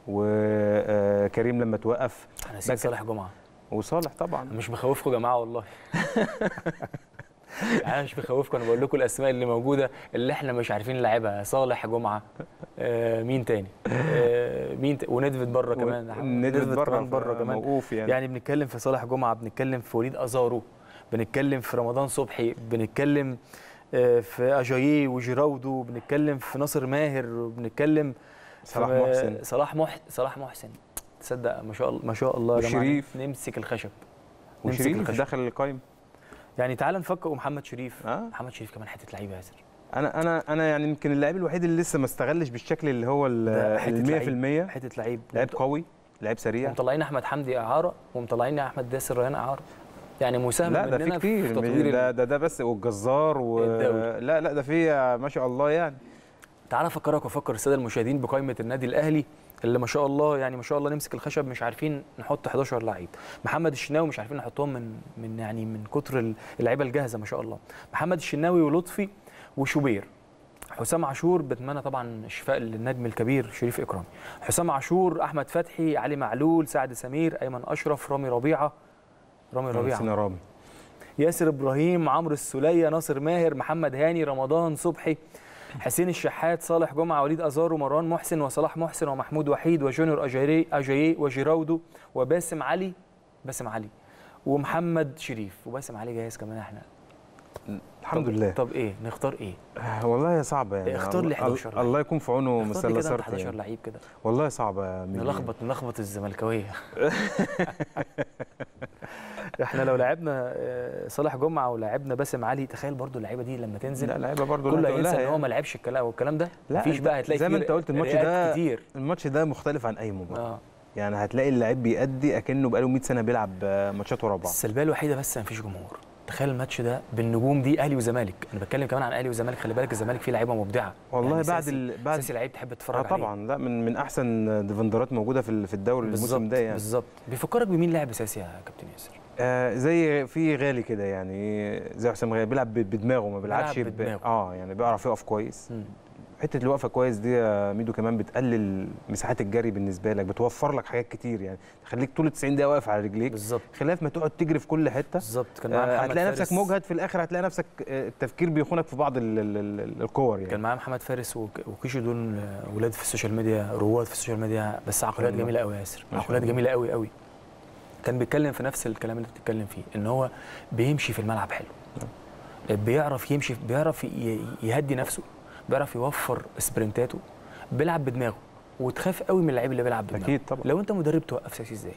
وكريم لما توقف انا ده نسيت كان- صالح جمعه وصالح طبعا مش بخوفكم يا جماعه والله انا مش بخوفكم انا بقول لكم الاسماء اللي موجوده اللي احنا مش عارفين نلعبها صالح جمعه آه مين تاني آه مين ت... وندفد بره كمان ندفد بره كمان بره كمان موقوف يعني, يعني بنتكلم في صالح جمعه بنتكلم في وليد ازارو بنتكلم في رمضان صبحي بنتكلم آه، في اجاييه وجيراودو بنتكلم في ناصر ماهر وبنتكلم صلاح في محسن صلاح محسن صلاح محسن تصدق ما شاء الله ما شاء الله يا جماعة، وشريف. نمسك الخشب نمسك وشريف الخشب. دخل القايمه يعني تعال نفكر ومحمد شريف اه محمد شريف كمان حته لعيبه ياسر انا انا انا يعني يمكن اللاعب الوحيد اللي لسه ما استغلش بالشكل اللي هو ده حتة ال 100% حته لعيب لعيب قوي لعيب سريع ومطلعين احمد حمدي اعاره ومطلعين احمد ياسر ريان اعاره يعني مساهمه لا ده في مننا كتير تطوير ده ال- ده ده بس والجزار و الدولي. لا لا ده في ما شاء الله يعني تعال افكرك وافكر الساده المشاهدين بقائمه النادي الاهلي اللي ما شاء الله يعني ما شاء الله نمسك الخشب مش عارفين نحط 11 لعيب محمد الشناوي مش عارفين نحطهم من من يعني من كتر ال- اللعيبه الجاهزه ما شاء الله محمد الشناوي ولطفي وشوبير حسام عاشور بتمنى طبعا الشفاء للنجم الكبير شريف اكرامي حسام عاشور احمد فتحي علي معلول سعد سمير ايمن اشرف رامي ربيعه رامي ربيعه سينا رامي ياسر ابراهيم عمرو السوليه ناصر ماهر محمد هاني رمضان صبحي حسين الشحات صالح جمعه وليد ازار ومروان محسن وصلاح محسن ومحمود وحيد وجونيور اجاييه اجاييه وجيراودو وباسم علي باسم علي ومحمد شريف وباسم علي جاهز كمان احنا الحمد طب لله طب ايه نختار ايه آه، والله صعبه يعني اختار لي الله- 11 لعيب. الله يكون في عونه نختار لي مثلث كده ارض 11 يعني. لعيب كده والله صعبه يا ميدو. نلخبط نلخبط الزملكاويه احنا لو لعبنا آه، صالح جمعه ولعبنا باسم علي تخيل برضو اللعيبه دي لما تنزل لا لعيبه برضه كله لا تقول هينسى لها ان هو يعني. ما لعبش الكلام والكلام ده لا، مفيش أنت بقى هتلاقي زي ما فيه أنت قلت الماتش رئات ده كتير الماتش ده مختلف عن اي مباراه اه يعني هتلاقي اللعيب بيأدي اكنه بقاله 100 سنه بيلعب آه، ماتشات ورا بعض السلبيه الوحيده بس ما فيش جمهور تخيل الماتش ده بالنجوم دي اهلي وزمالك انا بتكلم كمان عن اهلي وزمالك خلي بالك الزمالك فيه لعيبه مبدعه والله يعني بعد ساسي- ال... بعد ساسي لعيب تحب تتفرج اه عليه طبعا لا من من احسن ديفندرات موجوده في ال- في الدوري الموسم ده يعني بالظبط بيفكرك بمين لاعب ساسي يا كابتن ياسر آه زي في غالي كده يعني زي حسام غالي بيلعب ب- بدماغه ما بيلعبش بيلعب ب- بدماغه. اه يعني بيعرف يقف كويس مم. حته الوقفه كويس دي يا ميدو كمان بتقلل مساحات الجري بالنسبه لك بتوفر لك حاجات كتير يعني تخليك طول 90 دقيقه واقف على رجليك بالظبط خلاف ما تقعد تجري في كل حته بالظبط كان معاه آه محمد هتلاقي فارس نفسك مجهد في الاخر هتلاقي نفسك آه، التفكير بيخونك في بعض ال- ال- ال- الكور يعني كان معاه محمد فارس وك- وكيشو دول آه، ولاد في السوشيال ميديا رواد في السوشيال ميديا بس عقليات الله. جميله قوي يا ياسر ما شاء عقليات الله. جميله قوي قوي كان بيتكلم في نفس الكلام اللي بتتكلم فيه ان هو بيمشي في الملعب حلو بيعرف يمشي بيعرف ي- يهدي نفسه بيعرف يوفر سبرنتاته بيلعب بدماغه وتخاف قوي من اللعيب اللي بيلعب بدماغه اكيد طبعا لو انت مدرب توقف ساسي ازاي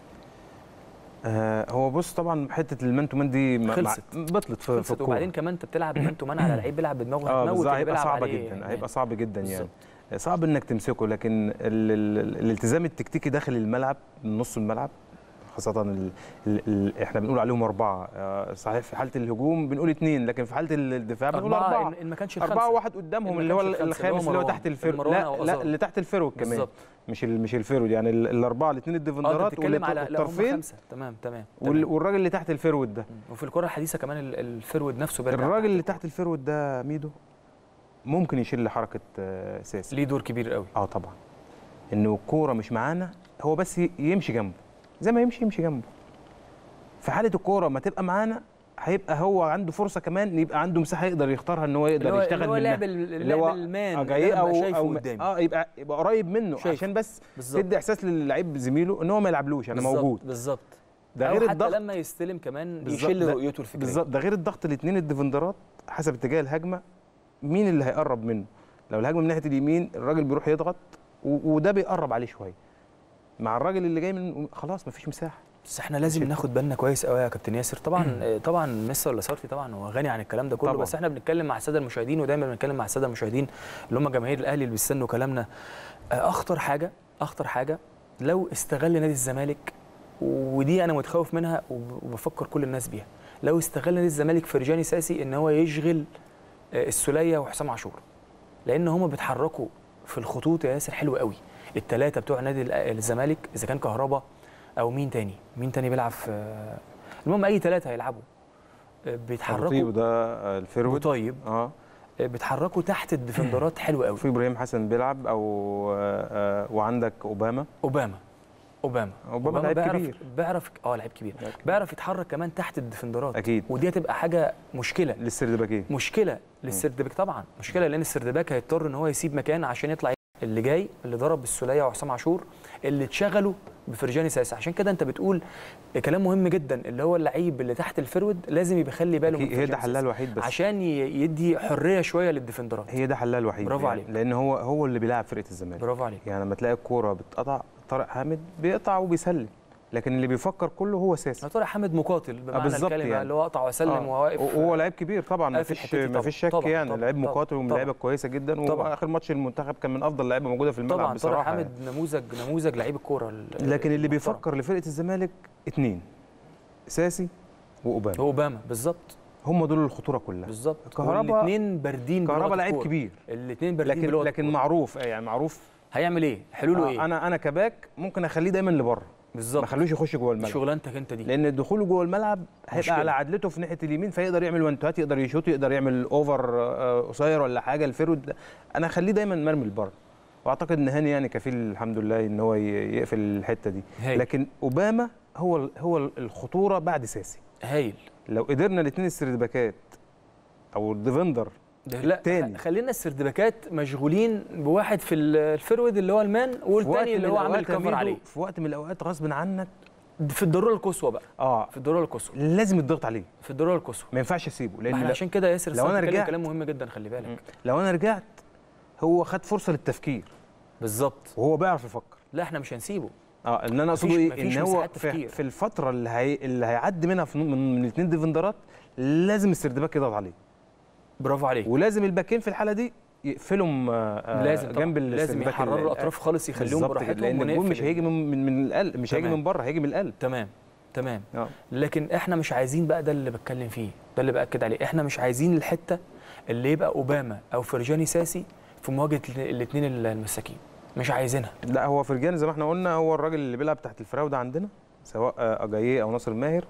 آه هو بص طبعا حته المان تو مان دي ما- خلصت. مع- بطلت في, في خلصت الكوره وبعدين كمان انت بتلعب مان تو مان على لعيب بيلعب بدماغه اه هتموت بالظبط اللي هيبقى بيلعب صعبه عليه جدا يعني. هيبقى صعب جدا يعني بالظبط. صعب انك تمسكه لكن ال ال الالتزام التكتيكي داخل الملعب من نص الملعب خاصة ال ال ال احنا بنقول عليهم أربعة آه، صحيح في حالة الهجوم بنقول اثنين لكن في حالة الدفاع بنقول أربعة أربعة إن- إن ما كانش أربعة الخمسة. وواحد إن قدامهم ما اللي هو كانش الخمسة، الخامس اللي هو مروان- تحت الفرو مروان لا أو لا أزار. اللي تحت الفرو كمان بالظبط مش ال- مش الفرو يعني ال- الأربعة الاثنين اه انت الديفندرات بتتكلم على لا هم والطرفين خمسه تمام تمام وال- تمام. والراجل اللي تحت الفرود ده مم. وفي الكره الحديثه كمان ال- الفرود نفسه بيرجع الراجل اللي الكرة. تحت الفرود ده ميدو ممكن يشيل حركة آه، ساسي ليه دور كبير قوي اه طبعا انه الكوره مش معانا هو بس ي- يمشي جنبه زي ما يمشي يمشي جنبه في حاله الكوره ما تبقى معانا هيبقى هو عنده فرصه كمان يبقى عنده مساحه يقدر يختارها ان هو اللي يقدر هو يشتغل اللي هو منها لعب ال- اللعب المان آه، اللي جاي أنا او ببقى شايفه او قدامي اه يبقى يبقى قريب منه شايفه. عشان بس بالظبط تدي احساس للعيب زميله ان هو ما يلعبلوش انا بالظبط، موجود بالظبط ده أو غير حتى الضغط لما يستلم كمان بالظبط، يشيل ده- رؤيته الفكريه بالظبط ده غير الضغط الاثنين الديفندرات حسب اتجاه الهجمه مين اللي هيقرب منه لو الهجمه من ناحيه اليمين الراجل بيروح يضغط و- وده بيقرب عليه شويه مع الراجل اللي جاي من خلاص مفيش مساحه بس احنا لازم ناخد بالنا كويس قوي يا كابتن ياسر طبعا آه، طبعا مستر لاسارتي طبعا هو غني عن الكلام ده كله طبعاً. بس احنا بنتكلم مع الساده المشاهدين ودايما بنتكلم مع الساده المشاهدين اللي هم جماهير الاهلي اللي بيستنوا كلامنا آه، اخطر حاجه اخطر حاجه لو استغل نادي الزمالك ودي انا متخوف منها وب- وبفكر كل الناس بيها لو استغل نادي الزمالك فرجاني ساسي ان هو يشغل آه، السوليه وحسام عاشور لان هم بيتحركوا في الخطوط يا ياسر حلو قوي الثلاثه بتوع نادي الأ- الزمالك اذا كان كهربا او مين تاني مين تاني بيلعب في المهم اي ثلاثه هيلعبوا آه، بيتحركوا الخطيب ده آه، الفيرود طيب اه بيتحركوا تحت الديفندرات حلو قوي وفي ابراهيم حسن بيلعب او آه، آه، وعندك اوباما اوباما اوباما أوباما لعيب بيعرف كبير. بيعرف اه لعيب كبير لعيب كبير. بيعرف يتحرك كمان تحت الديفندرات اكيد ودي هتبقى حاجه مشكله للسردباكين مشكله للسردباك طبعا مشكله لان السردباك هيضطر ان هو يسيب مكان عشان يطلع اللي جاي اللي ضرب السوليه وحسام عاشور اللي اتشغلوا بفرجاني ساسي عشان كده انت بتقول كلام مهم جدا اللي هو اللعيب اللي تحت الفرود لازم يبقى يخلي باله من أكيد، هي فرجاني ده حلها ساسي الوحيد بس عشان ي- يدي حريه شويه للديفندرات هي ده حلها الوحيد برافو يعني عليك. لان هو هو اللي بيلعب فرقه الزمالك برافو عليك يعني لما تلاقي الكوره بتقطع طارق حامد بيقطع وبيسلم لكن اللي بيفكر كله هو ساسي طارق حامد مقاتل بمعنى بالظبط الكلمه يعني. اللي هو اقطع واسلم آه. وهو واقف وهو لعيب كبير طبعا ما قافل فيش الحتة دي ما طبعاً. فيش شك طبعاً، يعني طبعاً، لعيب طبعاً، مقاتل ومن طبعاً. لعيبه كويسه جدا طبعاً. واخر ماتش المنتخب كان من افضل لعيبه موجوده في الملعب طبعا طارق بصراحه حامد يعني. نموذج نموذج لعيب الكوره ال- لكن اللي المحترم. بيفكر لفرقه الزمالك اتنين ساسي واوباما هو اوباما بالظبط هم دول الخطوره كلها بالظبط كهربا- الاثنين باردين كهربا لعيب كبير الاثنين باردين لكن بلغة لكن الكورة. معروف يعني معروف هيعمل ايه حلوله آه، ايه انا انا كباك ممكن اخليه دايما لبره ما بالظبط اخلوش يخش جوه الملعب شغلانتك انت دي لان دخوله جوه الملعب هيبقى مشكلة. على عدلته في ناحيه اليمين فيقدر يعمل وانتوهات يقدر يشوط يقدر يعمل اوفر آه، قصير ولا حاجه الفيرود ده. انا اخليه دايما مرمي لبره واعتقد ان هاني يعني كفيل الحمد لله ان هو ي- يقفل الحته دي هايل لكن اوباما هو ال- هو ال- الخطوره بعد ساسي هايل لو قدرنا الاثنين السردباكات او الديفندر ده لا تاني. خلينا السردباكات مشغولين بواحد في ال- الفيرود اللي هو المان في وقت والتاني اللي من هو عامل الأوقات يا كفر ميدو، عليه في وقت من الاوقات غصب عنك في الضروره القصوى بقى اه في الضروره القصوى لازم الضغط عليه في الضروره القصوى ما ينفعش اسيبه ما لان احنا لو- عشان كده ياسر لو أنا بتتكلم رجعت- كلام مهم جدا خلي بالك لو انا رجعت هو خد فرصه للتفكير بالظبط وهو بيعرف يفكر لا احنا مش هنسيبه اه ان انا اقصده مفيش- ايه مفيش ان هو مساحات في, تفكير. في الفتره اللي هي اللي هيعدي منها في من, من الاثنين ديفندرات لازم السردباك يضغط عليه برافو عليك ولازم الباكين في الحاله دي يقفلهم آه، آه، لازم طبعا جنب لازم السردباك يحرروا ال- الاطراف خالص يخليهم بالظبط كده، براحتهم لان الجول ونقفل مش هيجي من من, من القلب مش هيجي تمام. من بره هيجي من القلب تمام تمام اه لكن احنا مش عايزين بقى ده اللي بتكلم فيه ده اللي باكد عليه احنا مش عايزين الحته اللي يبقى اوباما او فرجاني ساسي في مواجهه الاثنين المساكين مش عايزينها لا هو فرجاني زي ما احنا قلنا هو الراجل اللي بيلعب تحت الفراوده عندنا سواء آه، اجاييه او ناصر ماهر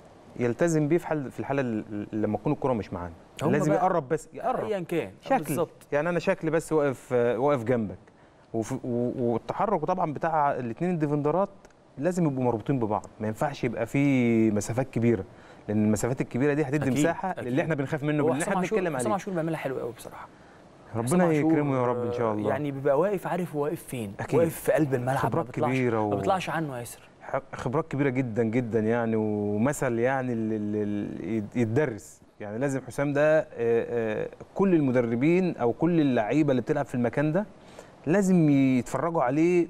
يلتزم بيه في حال في الحاله اللي لما تكون الكره مش معانا هم لازم بقى- يقرب بس يقرب ايا كان شكل بالظبط يعني انا شكل بس واقف آه، واقف جنبك وف- و- والتحرك طبعا بتاع الاثنين الديفندرات لازم يبقوا مربوطين ببعض ما ينفعش يبقى في مسافات كبيره لان المسافات الكبيره دي هتدي أكيد، مساحه أكيد. للي احنا بنخاف منه هو اللي حسام احنا عاشور بنتكلم حسام عليه عاشور بيعملها حلو قوي بصراحه حسام ربنا عاشور، يكرمه يا رب ان شاء الله يعني بيبقى واقف عارف هو واقف فين أكيد. واقف في قلب الملعب ما خبرات بيطلعش كبيره ما و... بيطلعش عنه يا ياسر ح- خبرات كبيره جدا جدا يعني ومثل يعني ال- ال- ال- يت- يتدرس يعني لازم حسام ده آه، آه، كل المدربين او كل اللعيبه اللي بتلعب في المكان ده لازم يتفرجوا عليه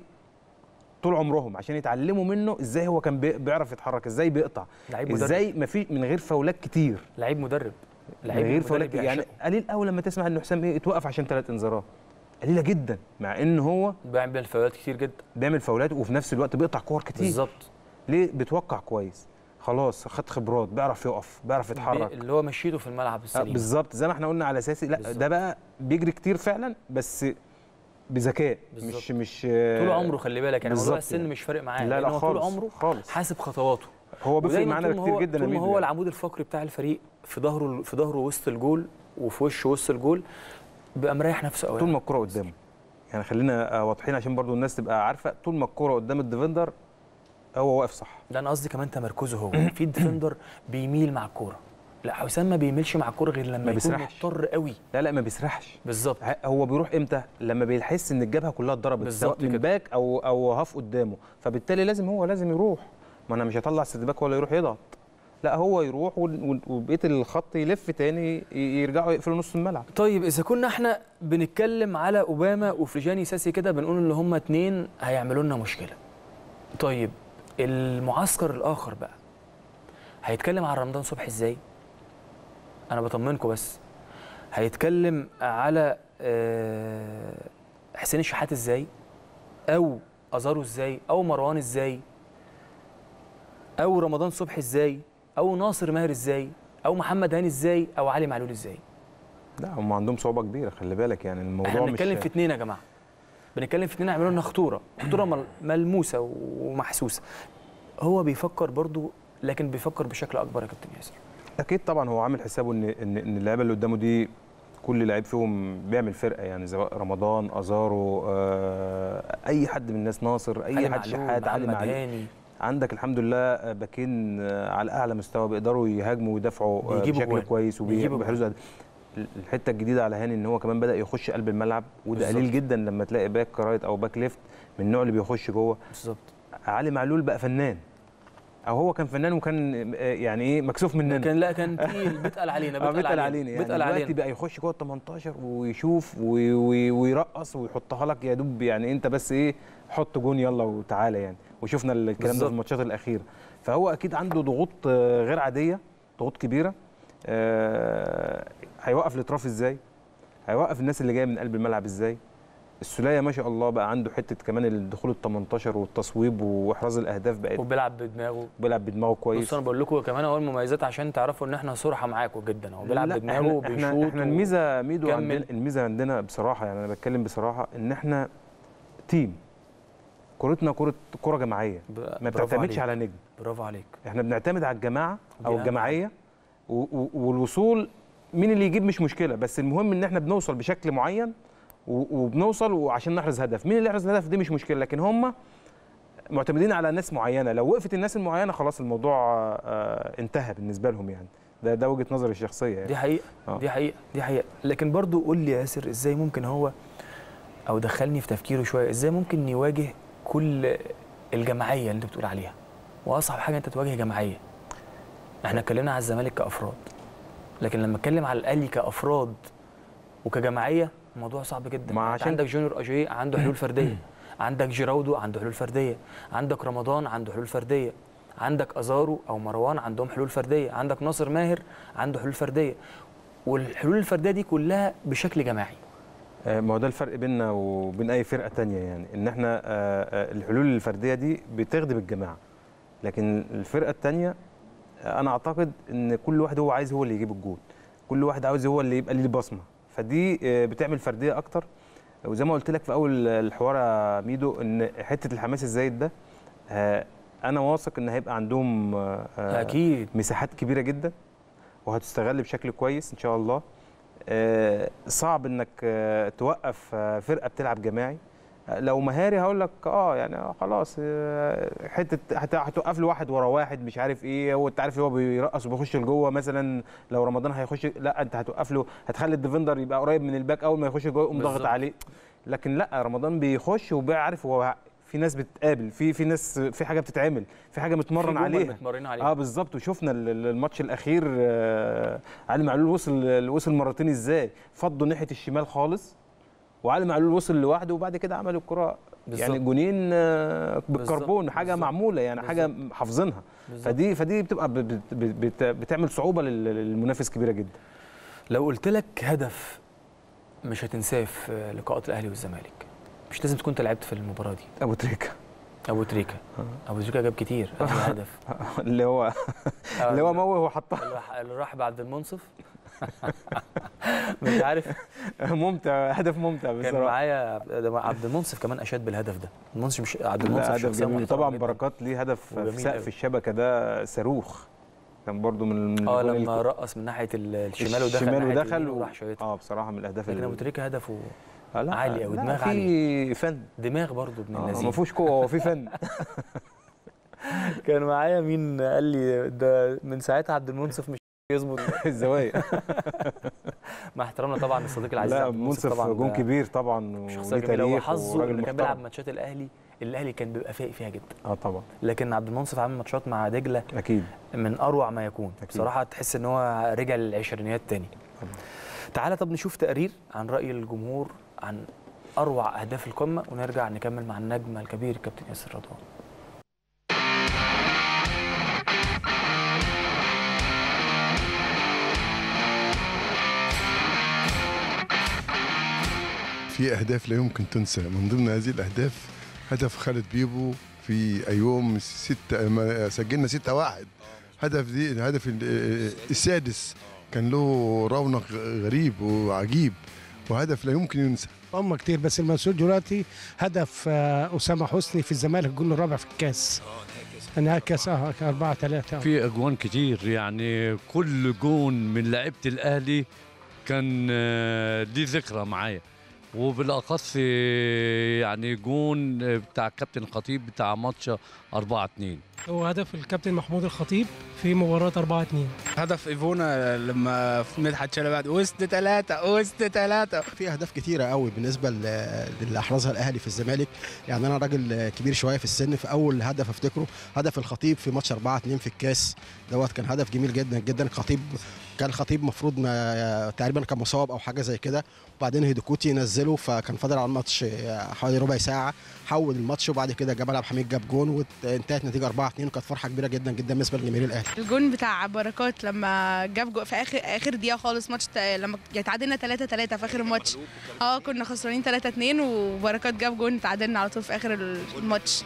طول عمرهم عشان يتعلموا منه ازاي هو كان بي- بيعرف يتحرك ازاي بيقطع لعيب مدرب ازاي ما في من غير فاولات كتير لعيب مدرب من غير مدرب فاولات يعني يعشقه. قليل قوي لما تسمع ان حسام ايه اتوقف عشان ثلاث انذارات قليله جدا مع ان هو بيعمل فاولات كتير جدا بيعمل فاولات وفي نفس الوقت بيقطع كور كتير بالظبط ليه بتوقع كويس خلاص خد خبرات بيعرف يقف بيعرف يتحرك بي- اللي هو مشيته في الملعب آه، السليم بالظبط زي ما احنا قلنا على اساسي لا بالظبط. ده بقى بيجري كتير فعلا بس بذكاء بالظبط. مش مش طول عمره خلي بالك يعني موضوع بالظبط السن يعني. مش فارق معاه لا لأن لا هو خالص طول عمره خالص حاسب خطواته هو بيفرق ودايماً معانا طول ما كتير هو- جدا يا طول ما ميدو هو يعني. العمود الفقري بتاع الفريق في ظهره في ظهره وسط الجول وفي وشه وسط الجول بيبقى مريح نفسه قوي طول ما الكرة قدامه يعني خلينا آه، واضحين عشان برضو الناس تبقى عارفه طول ما الكرة قدام الديفندر هو واقف صح لا انا قصدي كمان تمركزه هو في ديفندر بيميل مع الكوره لا حسام ما بيميلش مع الكوره غير لما ما يكون بيسرحش. مضطر قوي لا لا ما بيسرحش بالظبط ه- هو بيروح امتى لما بيحس ان الجبهه كلها اتضربت بالظبط سواء من كده. باك او او هاف قدامه فبالتالي لازم هو لازم يروح ما انا مش هطلع السد باك ولا يروح يضغط لا هو يروح وال- وال- وبقيه الخط يلف تاني ي- يرجعوا يقفلوا نص الملعب طيب اذا كنا احنا بنتكلم على اوباما وفرجاني ساسي كده بنقول ان هما اتنين هيعملوا لنا مشكله طيب المعسكر الاخر بقى هيتكلم عن رمضان صبحي ازاي انا بطمنكم بس هيتكلم على آه، حسين الشحات ازاي او ازارو ازاي او مروان ازاي او رمضان صبحي ازاي او ناصر ماهر ازاي او محمد هاني ازاي او علي معلول ازاي لا هم عندهم صعوبه كبيره خلي بالك يعني الموضوع احنا مش بنتكلم في اتنين يا جماعه بنتكلم في اتنين يعملوا لنا خطوره خطوره مل- ملموسه ومحسوسه هو بيفكر برضو لكن بيفكر بشكل اكبر يا كابتن ياسر اكيد طبعا هو عامل حسابه ان ان ان اللعيبه اللي قدامه دي كل لعيب فيهم بيعمل فرقه يعني سواء رمضان ازارو آه، اي حد من الناس ناصر اي علي حد معلول شحات علي محمد معلول هاني عندك الحمد لله آه، باكين آه، على اعلى مستوى بيقدروا يهاجموا ويدافعوا آه، بيجيبوا بشكل جوان. كويس بيجيبوا وبيحرزوا أهداف. الحته الجديده على هاني ان هو كمان بدا يخش قلب الملعب وده بالظبط. قليل جدا لما تلاقي باك رايت او باك ليفت من النوع اللي بيخش جوه بالظبط علي معلول بقى فنان او هو كان فنان وكان آه، يعني ايه مكسوف مننا كان لا كان تقيل بيتقل علينا اه بيتقل علينا يعني بيتقل دلوقتي علينا بقى يخش جوه ال 18 ويشوف وي- وي- ويرقص ويحطها لك يا دوب يعني انت بس ايه حط جون يلا وتعالى يعني وشفنا الكلام ده بالظبط. في الماتشات الاخيره فهو اكيد عنده ضغوط آه، غير عاديه ضغوط كبيره آه، هيوقف الاطراف ازاي هيوقف الناس اللي جايه من قلب الملعب ازاي السوليه ما شاء الله بقى عنده حته كمان الدخول ال 18 والتصويب واحراز الاهداف بقت وبيلعب بدماغه بيلعب بدماغه كويس بص انا بقول لكم كمان اهو المميزات عشان تعرفوا ان احنا صراحه معاكم جدا هو بيلعب لا، بدماغه احنا احنا, بيشوط احنا و- الميزه ميدو كمل. عندنا الميزه عندنا بصراحه يعني انا بتكلم بصراحه ان احنا تيم كورتنا كره كره جماعيه ب- ما برافو بتعتمدش عليك. على نجم برافو عليك احنا بنعتمد على الجماعه دي او أهم الجماعيه و- و- والوصول مين اللي يجيب مش مشكله بس المهم ان احنا بنوصل بشكل معين و- وبنوصل وعشان نحرز هدف مين اللي يحرز الهدف دي مش مشكله لكن هم معتمدين على ناس معينه لو وقفت الناس المعينه خلاص الموضوع آه، انتهى بالنسبه لهم يعني ده ده وجهه نظري الشخصيه يعني دي حقيقه آه. دي حقيقه دي حقيقه لكن برضو قول لي يا ياسر ازاي ممكن هو او دخلني في تفكيره شويه ازاي ممكن يواجه كل الجماعيه اللي انت بتقول عليها واصعب حاجه انت تواجه جماعيه احنا اتكلمنا على الزمالك كافراد لكن لما اتكلم على الاهلي كافراد وكجماعيه الموضوع صعب جدا ما أنت عشان- عندك جونيور اجاي عنده حلول فرديه عندك جيراودو عنده حلول فرديه عندك رمضان عنده حلول فرديه عندك ازارو او مروان عندهم حلول فرديه عندك ناصر ماهر عنده حلول فرديه والحلول الفرديه دي كلها بشكل جماعي آه، ما هو ده الفرق بيننا وبين اي فرقه تانية يعني ان احنا آه، آه، الحلول الفرديه دي بتخدم الجماعه لكن الفرقه التانية آه، انا اعتقد ان كل واحد هو عايز هو اللي يجيب الجول كل واحد عاوز هو اللي يبقى ليه بصمه فدي آه، بتعمل فرديه اكتر وزي ما قلت لك في اول الحوار يا ميدو ان حته الحماس الزايد ده آه، انا واثق ان هيبقى عندهم آه، آه، اكيد مساحات كبيره جدا وهتستغل بشكل كويس ان شاء الله آه، صعب انك آه، توقف آه، فرقه بتلعب جماعي آه، لو مهاري هقول لك اه يعني آه، خلاص آه، حته هت- هتوقف له واحد ورا واحد مش عارف ايه هو انت عارف هو بيرقص وبيخش لجوه مثلا لو رمضان هيخش لا انت هتوقف له هتخلي الديفندر يبقى قريب من الباك اول ما يخش جوه يقوم ضاغط بالظبط. عليه لكن لا رمضان بيخش وبيعرف هو في ناس بتقابل في في ناس في حاجه بتتعمل في حاجه متمرن في جمل عليها متمرنين عليها اه بالظبط وشفنا ال- ال- الماتش الاخير آه، علي معلول وصل وصل مرتين ازاي فضوا ناحيه الشمال خالص وعلي معلول وصل لوحده وبعد كده عملوا الكره بالظبط. يعني جونين آه، بالكربون بالظبط. حاجه بالظبط. معموله يعني حاجه حافظينها بالظبط. فدي فدي بتبقى بت- بت- بت- بتعمل صعوبه لل- للمنافس كبيره جدا لو قلت لك هدف مش هتنساه في لقاءات الاهلي والزمالك مش لازم تكون انت لعبت في المباراه دي ابو تريكه ابو تريكه ابو تريكه جاب كتير أدي هدف اللي هو اللي هو موه وحطها اللي راح- اللي راح بعد المنصف مش عارف ممتع هدف ممتع كان بصراحه معايا ده عبد المنصف كمان اشاد بالهدف ده المنصف مش عبد لا المنصف هدف شخصية جميل محترمة طبعا جداً. بركات ليه هدف في وجميل سقف أوي. الشبكه ده صاروخ كان برضو من من اه الجوان لما الكو- رقص من ناحيه ال- الشمال ودخل الشمال ناحية ودخل اليمين و... وراح شايطها اه بصراحه من الاهداف لكن ال- ابو تريكه هدفه آه لا عالي أوي، لا، دماغ في فن دماغ برضه ابن آه ما اللذين فيهوش قوه هو في فن كان معايا مين قال لي ده من ساعتها عبد المنصف مش يظبط الزوايا مع احترامنا طبعا للصديق العزيز لا عبد المنصف منصف طبعا جون ده كبير طبعا شخصيه وليه جميله هو تاريخ حظه وراجل اللي كان بيلعب محترم ماتشات الاهلي الاهلي كان بيبقى فايق فيها جدا اه طبعا لكن عبد المنصف عامل ماتشات مع دجله اكيد من اروع ما يكون أكيد. بصراحه تحس ان هو رجع للعشرينيات تاني طبعا. تعالى طب نشوف تقرير عن راي الجمهور عن اروع اهداف القمه ونرجع نكمل مع النجم الكبير كابتن ياسر رضوان في اهداف لا يمكن تنسى من ضمن هذه الاهداف هدف خالد بيبو في يوم ستة ما سجلنا ستة واحد هدف دي الهدف ال- السادس كان له رونق غريب وعجيب وهدف لا يمكن ينسى هم كتير بس المنصور دلوقتي هدف آه، اسامه حسني في الزمالك الجول الرابع في الكاس انها كاس اه 4 3 في اجوان كتير يعني كل جون من لعيبه الاهلي كان آه، دي ذكرى معايا وبالاخص آه، يعني جون آه، بتاع كابتن خطيب بتاع ماتش 4 2 هو هدف الكابتن محمود الخطيب في مباراة 4 2 هدف ايفونا لما مدحت شلبي بعد وسط ثلاثة وسط ثلاثة في اهداف كتيره قوي بالنسبه ل- للي احرزها الاهلي في الزمالك يعني انا راجل كبير شويه في السن في اول هدف افتكره هدف الخطيب في ماتش 4 2 في الكاس دوت كان هدف جميل جدا جدا الخطيب كان خطيب مفروض ما تقريبا كان مصاب او حاجه زي كده وبعدين هيدوكوتي نزله فكان فاضل على الماتش حوالي ربع ساعه حول الماتش وبعد كده جمال عبد الحميد جاب جون وانتهت نتيجه 4 2 وكانت فرحه كبيره جدا جدا بالنسبه لجماهير الاهلي الجون بتاع بركات لما جاب جو في اخر اخر دقيقه خالص ماتش تا- لما يعني تعادلنا 3 3 في اخر الماتش اه كنا خسرانين 3 2 وبركات جاب جون تعادلنا على طول في اخر الماتش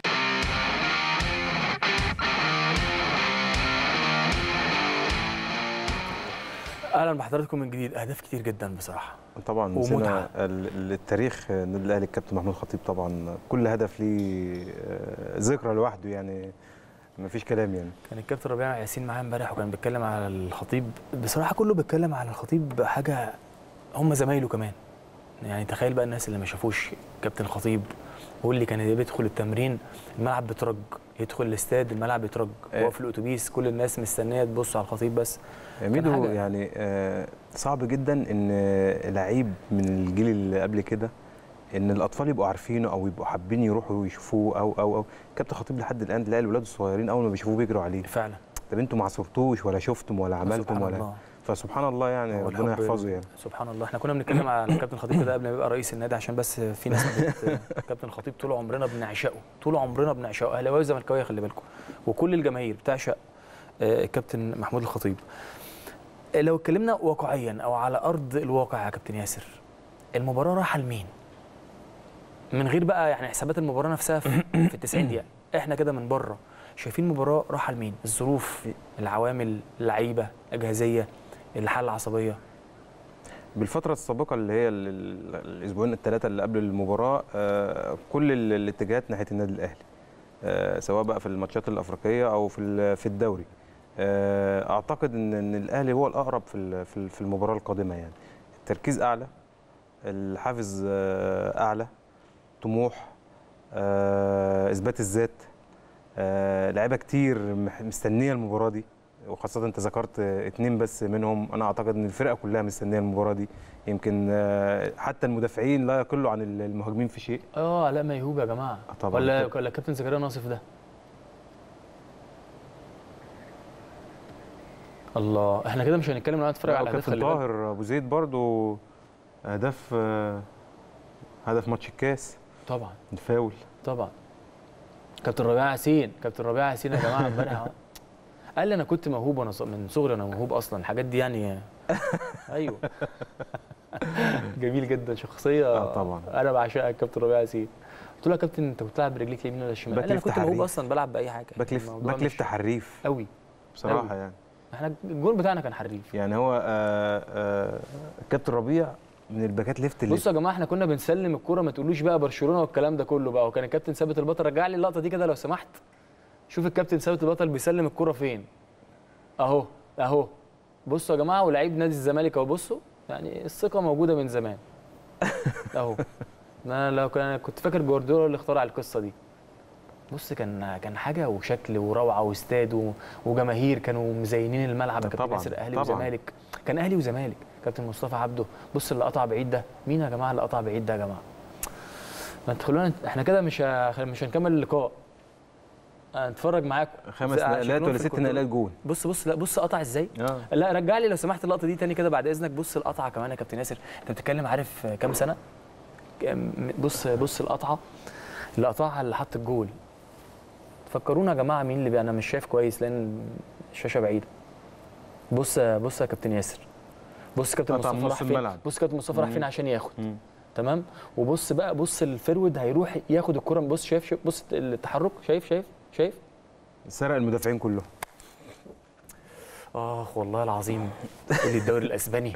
اهلا بحضراتكم من جديد اهداف كتير جدا بصراحه طبعا ومتعة. نسينا ال- التاريخ النادي الاهلي الكابتن محمود خطيب طبعا كل هدف ليه آه، ذكرى لوحده يعني ما فيش كلام يعني كان الكابتن ربيع ياسين معايا امبارح وكان بيتكلم على الخطيب بصراحه كله بيتكلم على الخطيب حاجه هم زمايله كمان يعني تخيل بقى الناس اللي ما شافوش كابتن الخطيب هو اللي كان بيدخل التمرين الملعب بيترج يدخل الاستاد الملعب بيترج إيه. هو في الاتوبيس كل الناس مستنيه تبص على الخطيب بس ميدو حاجة- يعني آه، صعب جدا ان لعيب من الجيل اللي قبل كده ان الاطفال يبقوا عارفينه او يبقوا حابين يروحوا يشوفوه او او او كابتن خطيب لحد الان تلاقي الولاد الصغيرين اول ما بيشوفوه بيجروا عليه فعلا طب انتوا ما عصرتوش ولا شفتم ولا عملتم سبحان ولا الله. فسبحان الله يعني هو ربنا الحب- يحفظه يعني سبحان الله احنا كنا بنتكلم على الكابتن الخطيب كده قبل ما يبقى رئيس النادي عشان بس في ناس بت... كابتن الخطيب طول عمرنا بنعشقه طول عمرنا بنعشقه اهلاويه وزملكاويه خلي بالكم وكل الجماهير بتعشق آه، الكابتن محمود الخطيب آه، لو اتكلمنا واقعيا او على ارض الواقع يا كابتن ياسر المباراه رايحه لمين من غير بقى يعني حسابات المباراه نفسها في, في ال 90 دقيقه احنا كده من بره شايفين المباراه رايحه لمين الظروف العوامل اللعيبه اجهزيه الحاله العصبيه بالفترة السابقة اللي هي ال- ال- الأسبوعين الثلاثة اللي قبل المباراة آه، كل ال- الاتجاهات ناحية النادي الأهلي آه، سواء بقى في الماتشات الأفريقية أو في ال- في الدوري آه، أعتقد إن إن الأهلي هو الأقرب في ال- في ال- في المباراة القادمة يعني التركيز أعلى الحافز آه، أعلى طموح آه، إثبات الذات آه، لعيبة كتير مح- مستنية المباراة دي وخاصة انت ذكرت آه، اتنين بس منهم انا اعتقد ان الفرقة كلها مستنية المباراة دي يمكن آه، حتى المدافعين لا يقلوا عن ال- المهاجمين في شيء اه لا ميهوب يا جماعه آه طبعاً. ولا ولا كابتن زكريا ناصف ده الله احنا كده مش هنتكلم نقعد نتفرج على الاهداف كابتن خلي بالك طاهر ابو زيد برضو اهداف آه، هدف ماتش الكاس طبعا الفاول طبعا كابتن ربيع ياسين كابتن ربيع ياسين يا جماعه امبارح قال لي انا كنت موهوب وانا ص- من صغري انا موهوب اصلا الحاجات دي يعني ايوه جميل جدا شخصيه آه طبعاً. انا بعشقها كابتن ربيع ياسين قلت له يا كابتن انت كنت بتلعب برجليك اليمين ولا الشمال؟ باك قال لي انا ليفت كنت موهوب حريف. اصلا بلعب باي حاجه باك ليفت الموضوع باك ليفت مش- حريف قوي بصراحة أوي. يعني احنا الجول بتاعنا كان حريف يعني هو آه، آه، كابتن ربيع من الباكات ليفت اللي بصوا يا جماعه احنا كنا بنسلم الكوره ما تقولوش بقى برشلونه والكلام ده كله بقى وكان الكابتن ثابت البطل رجع لي اللقطه دي كده لو سمحت شوف الكابتن ثابت البطل بيسلم الكوره فين اهو اهو بصوا يا جماعه ولاعيب نادي الزمالك اهو بصوا يعني الثقه موجوده من زمان اهو ما لو كان كنت فاكر جوارديولا اللي اخترع القصه دي بص كان كان حاجه وشكل وروعه واستاد و- وجماهير كانوا مزينين الملعب يا كابتن طبعاً، ياسر اهلي طبعاً. وزمالك كان اهلي وزمالك كابتن مصطفى عبده بص اللي قطع بعيد ده مين يا جماعه اللي قطع بعيد ده يا جماعه ما تخلونا احنا كده مش ه- مش هنكمل اللقاء هنتفرج معاكم خمس شكلهم نقلات في ولا ست الكنترول. نقلات جون بص بص لا بص قطع ازاي اه لا رجع لي لو سمحت اللقطه دي تاني كده بعد اذنك بص القطعه كمان يا كابتن ياسر انت بتتكلم عارف كام سنه كام- بص بص القطعه اللي قطعها اللي حط الجول فكرونا يا جماعه مين اللي بي... انا مش شايف كويس لان الشاشه بعيده بص بص يا كابتن ياسر بص كابتن قطع من مصطفى نص راح فين الملعب. بص كابتن مصطفى راح فين مم. عشان ياخد مم. تمام وبص بقى بص الفرود هيروح ياخد الكره بص شايف شايف بص التحرك شايف شايف شايف سرق المدافعين كلهم اخ والله العظيم قول لي الدوري الاسباني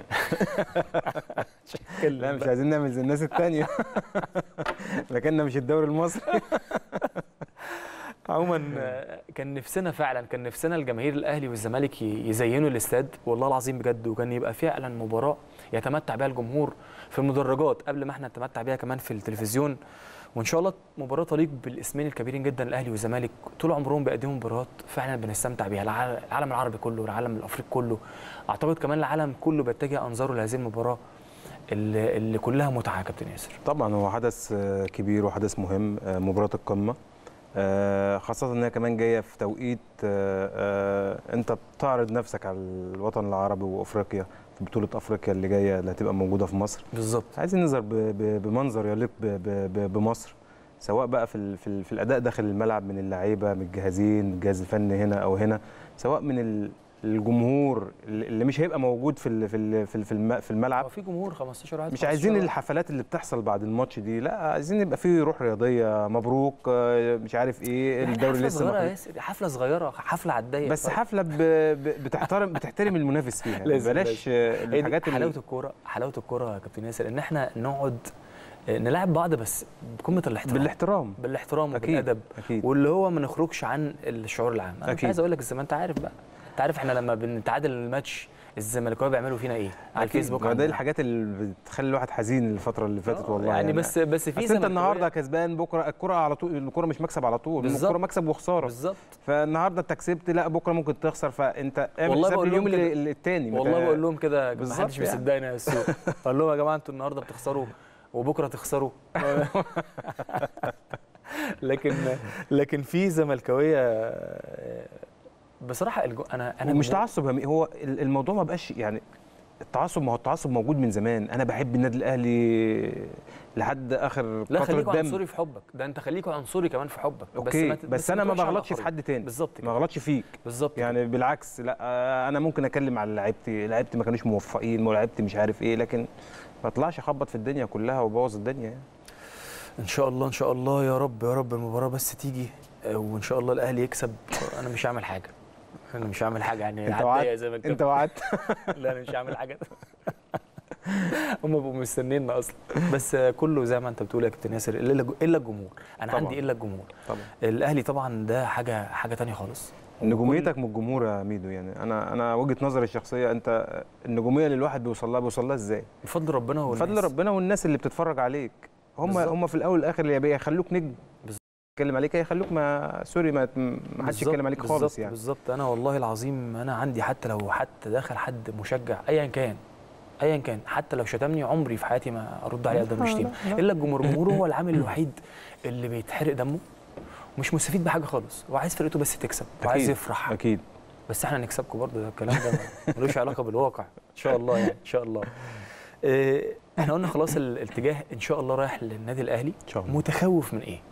لا مش عايزين نعمل زي الناس التانية مكاننا مش الدوري المصري عموما آه، كان نفسنا فعلا كان نفسنا الجماهير الاهلي والزمالك ي- يزينوا الاستاد والله العظيم بجد وكان يبقى فعلا مباراه يتمتع بها الجمهور في المدرجات قبل ما احنا نتمتع بيها كمان في التلفزيون وان شاء الله مباراه تليق بالاسمين الكبيرين جدا الاهلي والزمالك طول عمرهم بيقدموا مباريات فعلا بنستمتع بيها الع- العالم العربي كله العالم الافريقي كله اعتقد كمان العالم كله بيتجه انظاره لهذه المباراه اللي, اللي كلها متعه يا كابتن ياسر طبعا هو حدث آه، كبير وحدث مهم آه، مباراة القمة آه، خاصة انها كمان جاية في توقيت آه، آه، انت بتعرض نفسك على الوطن العربي وافريقيا في بطولة افريقيا اللي جاية اللي هتبقى موجودة في مصر بالظبط عايزين نظهر ب- ب- بمنظر يليق ب- ب- ب- بمصر سواء بقى في ال- في, ال- في الاداء داخل الملعب من اللعيبه من الجهازين من الجهاز الفني هنا او هنا سواء من ال- الجمهور اللي مش هيبقى موجود في ال- في ال- في ال- في الم- في الملعب هو في جمهور 15 واحد مش 15 عايزين واحد. الحفلات اللي بتحصل بعد الماتش دي لا عايزين يبقى في روح رياضيه مبروك آه، مش عارف ايه يعني الدوري حفلة لسه صغيرة ما يا خلص. ياسر، حفله صغيره حفله على الضيق بس طيب. حفله ب... ب... بتحترم بتحترم المنافس فيها لازم- بلاش لازم. آه، هي دي الحاجات حلاوه اللي الكوره حلاوه الكوره يا كابتن ياسر ان احنا نقعد آه، نلاعب بعض بس بقمه الاحترام بالاحترام بالاحترام أكيد، وبالادب اكيد واللي هو ما نخرجش عن الشعور العام انا مش أكيد. عايز اقول لك زي ما انت عارف بقى انت عارف احنا لما بنتعادل الماتش الزمالكاويه بيعملوا فينا ايه على أكيد. الفيسبوك ما ده عندنا. الحاجات اللي بتخلي الواحد حزين الفتره اللي فاتت آه، والله يعني بس بس في أصل انت زملكاوية- النهارده كسبان بكره الكره على طول الكره مش مكسب على طول بالظبط. الكره مكسب وخساره بالظبط فالنهارده انت كسبت لا بكره ممكن تخسر فانت اعمل والله حساب بقول لهم اليوم اللي- كده. اللي التاني ما والله ت- بقول لهم كده ما بالظبط حدش يعني. بيصدقني يا السوق اقول لهم يا جماعه انتوا النهارده بتخسروا وبكره تخسروا لكن لكن في زملكاويه بصراحه الجو انا انا ومش جمهور- تعصب هم- هو ال- الموضوع ما بقاش يعني التعصب ما هو التعصب موجود من زمان انا بحب النادي الاهلي لحد اخر لا قطره خليك دم عنصري في حبك ده انت خليك عنصري كمان في حبك اوكي ت- بس, انا ما تروحش على بغلطش في الآخرين. حد تاني بالظبط ما كده غلطش فيك بالظبط يعني بالعكس لا آه، انا ممكن اتكلم على لعيبتي لعيبتي ما كانوش موفقين ولعيبتي مش عارف ايه لكن ما اطلعش اخبط في الدنيا كلها وابوظ الدنيا يعني ان شاء الله ان شاء الله يا رب يا رب المباراه بس تيجي آه، وان شاء الله الاهلي يكسب انا مش هعمل حاجه انا مش هعمل حاجه يعني انت هتضايق وعدت زي ما انت الكابتن- وعدت لا انا مش هعمل حاجه هم بيبقوا مستنينا اصلا بس آه، كله زي ما انت بتقول يا كابتن ياسر الا الا الجمهور انا طبعاً. عندي الا الجمهور طبعا الاهلي طبعا ده حاجه حاجه تانية خالص نجوميتك من الجمهور يا ميدو يعني انا انا وجهه نظري الشخصيه انت النجوميه اللي الواحد بيوصل لها بيوصل لها ازاي؟ بفضل ربنا والناس بفضل ربنا والناس اللي بتتفرج عليك هم بالظبط. هم في الاول والاخر اللي بيخلوك نجم بالظبط. يتكلم عليك هيخلوك ما سوري ما ما حدش بالظبط، يتكلم عليك خالص بالظبط، يعني بالظبط انا والله العظيم انا عندي حتى لو حتى دخل حد مشجع ايا كان ايا كان حتى لو شتمني عمري في حياتي ما ارد عليه قد ما بيشتمني الا الجمهور الجمهور هو العامل الوحيد اللي بيتحرق دمه ومش مستفيد بحاجه خالص وعايز فرقته بس تكسب وعايز أكيد. يفرح اكيد بس احنا نكسبكم برضه ده الكلام ده ملوش علاقه بالواقع ان شاء الله يعني ان شاء الله اه، احنا قلنا خلاص الاتجاه ان شاء الله رايح للنادي الاهلي ان شاء الله متخوف من ايه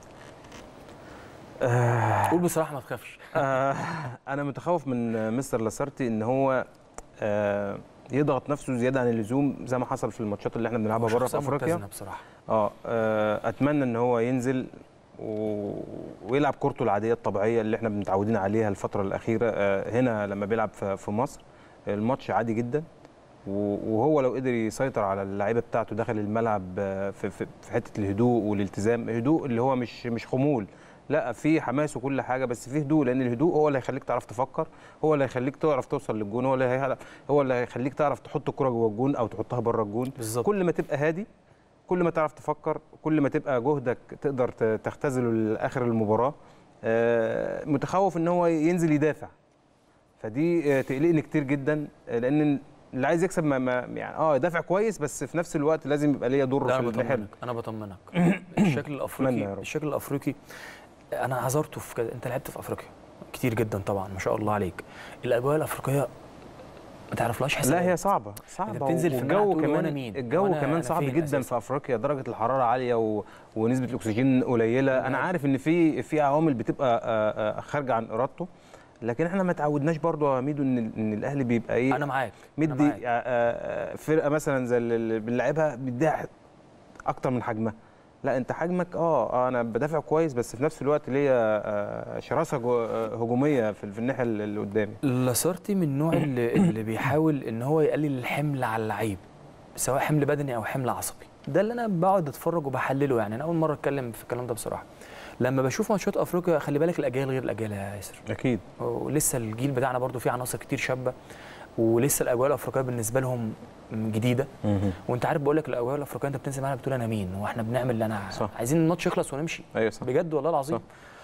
آه قول بصراحه ما تخافش آه انا متخوف من مستر لاسارتي ان هو آه يضغط نفسه زياده عن اللزوم زي ما حصل في الماتشات اللي احنا بنلعبها بره في شخصية افريقيا متزنة بصراحه اه آه، اتمنى ان هو ينزل و... ويلعب كورته العاديه الطبيعيه اللي احنا متعودين عليها الفتره الاخيره آه، هنا لما بيلعب في في مصر الماتش عادي جدا و- وهو لو قدر يسيطر على اللعيبه بتاعته داخل الملعب آه، في في في حته الهدوء والالتزام هدوء اللي هو مش مش خمول لا في حماس وكل حاجه بس في هدوء لان الهدوء هو اللي هيخليك تعرف تفكر هو اللي هيخليك تعرف توصل للجون هو اللي هي... هو اللي هيخليك تعرف تحط الكره جوه الجون او تحطها بره الجون بالظبط كل ما تبقى هادي كل ما تعرف تفكر كل ما تبقى جهدك تقدر ت- تختزله لاخر المباراه آه، متخوف ان هو ينزل يدافع فدي آه، تقلقني كتير جدا آه، لان اللي عايز يكسب ما ما يعني اه يدافع كويس بس في نفس الوقت لازم يبقى ليا دور لا في انا الناحيه بطمنك انا بطمنك الشكل أتمنى الافريقي يا رب. الشكل الافريقي انا عذرته في كده انت لعبت في افريقيا كتير جدا طبعا ما شاء الله عليك الاجواء الافريقيه ما تعرفلهاش حساب لا هي صعبه صعبه بتنزل في الملعب والجو تقول وأنا كمان مين؟ الجو وأنا- كمان أنا صعب فين جدا أساساً؟ في افريقيا درجه الحراره عاليه و... ونسبه الاكسجين قليله انا نعم. عارف ان في في عوامل بتبقى آه، آه، خارجه عن ارادته لكن احنا ما تعودناش برضو يا ميدو ان ان الاهلي بيبقى ايه انا معاك أنا مدي معاك. آه، آه، فرقه مثلا زي اللي بنلعبها بيديها اكتر من حجمها لا انت حجمك اه آه، انا بدافع كويس بس في نفس الوقت ليا آه، شراسه جو- آه، هجوميه في في الناحيه اللي قدامي لاسارتي من النوع اللي, اللي بيحاول ان هو يقلل الحمل على اللعيب سواء حمل بدني او حمل عصبي ده اللي انا بقعد اتفرج وبحلله يعني انا اول مره اتكلم في الكلام ده بصراحه لما بشوف ماتشات افريقيا خلي بالك الاجيال غير الاجيال يا ياسر اكيد ولسه الجيل بتاعنا برضو فيه عناصر كتير شابه ولسه الاجواء الافريقيه بالنسبه لهم جديده وانت عارف بقول لك الاجواء الافريقيه انت بتنزل معانا بتقول انا مين واحنا بنعمل اللي انا صح. عايزين الماتش يخلص ونمشي ايوه صح بجد والله العظيم صح.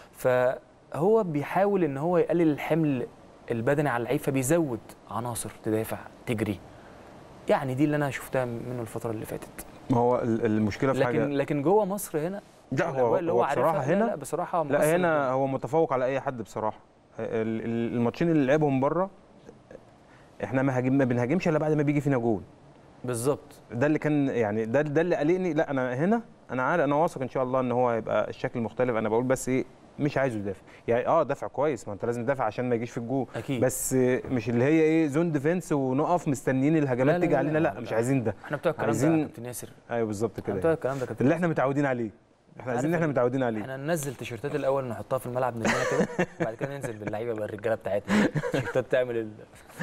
فهو بيحاول ان هو يقلل الحمل البدني على اللعيب فبيزود عناصر تدافع تجري يعني دي اللي انا شفتها منه الفتره اللي فاتت ما هو ال- المشكله في حاجه لكن لكن جوه مصر هنا لا الأجواء هو اللي هو عارفها، بصراحه لا، هنا لا بصراحه لا مؤثر هنا جداً. هو متفوق على اي حد بصراحه ال- ال- الماتشين اللي لعبهم بره احنا ما هاجم ما بنهاجمش الا بعد ما بيجي فينا جول بالظبط ده اللي كان يعني ده ده اللي قلقني لا انا هنا انا عارف انا واثق ان شاء الله ان هو هيبقى الشكل مختلف انا بقول بس ايه مش عايزه يدافع يعني اه دافع كويس ما انت لازم تدافع عشان ما يجيش في الجول اكيد بس مش اللي هي ايه زون ديفنس ونقف مستنيين لا، الهجمات لا، تيجي لا، علينا لا، لا, لا. مش عايزين ده احنا بتوع الكلام ده عايزين- يا كابتن ياسر ايوه بالظبط احنا كده بتوع يعني. الكلام ده يا كابتن اللي احنا متعودين عليه احنا عايزين اللي احنا عارف متعودين عليه احنا ننزل تيشيرتات الاول نحطها في الملعب نرميها كده بعد كده ننزل باللعيبه بقى الرجاله بتاعتنا تيشيرتات تعمل ال-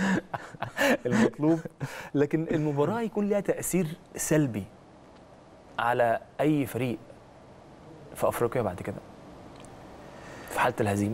المطلوب لكن المباراه يكون ليها تاثير سلبي على اي فريق في افريقيا بعد كده في حاله الهزيمه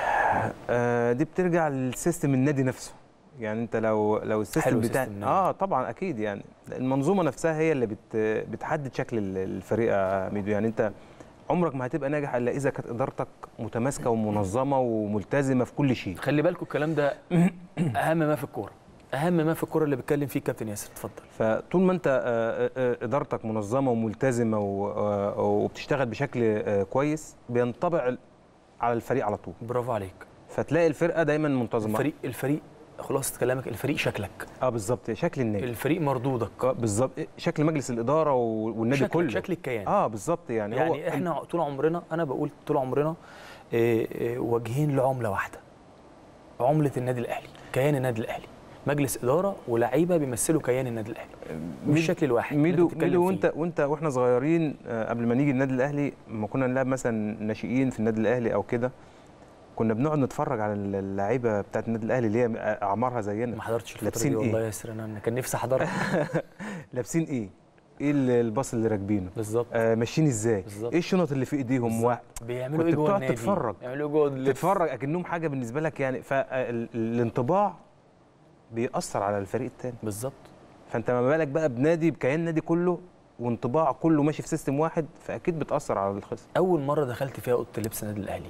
آه دي بترجع للسيستم النادي نفسه يعني انت لو لو السيستم حلو بتاع سيستم النادي. اه طبعا اكيد يعني المنظومه نفسها هي اللي بت بتحدد شكل ال- الفريق يا ميدو يعني انت عمرك ما هتبقى ناجح الا اذا كانت ادارتك متماسكه ومنظمه وملتزمه في كل شيء خلي بالكم الكلام ده اهم ما في الكوره اهم ما في الكوره اللي بيتكلم فيه الكابتن ياسر اتفضل فطول ما انت آه، آه، ادارتك منظمه وملتزمه و- آه، وبتشتغل بشكل آه، كويس بينطبع على الفريق على طول برافو عليك فتلاقي الفرقه دايما منتظمه الفريق الفريق خلاصه كلامك الفريق شكلك اه بالظبط شكل النادي الفريق مردودك آه، بالظبط شكل مجلس الاداره و- والنادي شكلك كله شكل الكيان اه بالظبط يعني, يعني, هو يعني احنا طول عمرنا انا بقول طول عمرنا آه، آه، واجهين لعمله واحده عمله النادي الاهلي كيان النادي الاهلي مجلس اداره ولاعيبه بيمثلوا كيان النادي الاهلي مش الشكل الواحد اللي ميدو أنت بتتكلم ميدو فيه. وانت وانت واحنا صغيرين آه، قبل ما نيجي النادي الاهلي لما كنا نلعب مثلا ناشئين في النادي الاهلي او كده كنا بنقعد نتفرج على اللعيبه بتاعت النادي الاهلي اللي هي اعمارها زينا ما حضرتش الفتره لابسين دي والله إيه؟ يا ياسر انا أنا كان نفسي احضرها لابسين ايه ايه ال- الباص اللي راكبينه بالظبط آه ماشيين ازاي بالظبط. ايه الشنط اللي في ايديهم بالظبط. و... بيعملوا كنت ايه جوه بتقعد النادي تتفرج. يعملوا ايه جوه اللبس تتفرج اكنهم حاجه بالنسبه لك يعني فالانطباع بيأثر على الفريق التاني بالظبط فانت ما بالك بقى بنادي بكيان نادي كله وانطباع كله ماشي في سيستم واحد فاكيد بتأثر على الخصم اول مره دخلت فيها اوضه لبس النادي الاهلي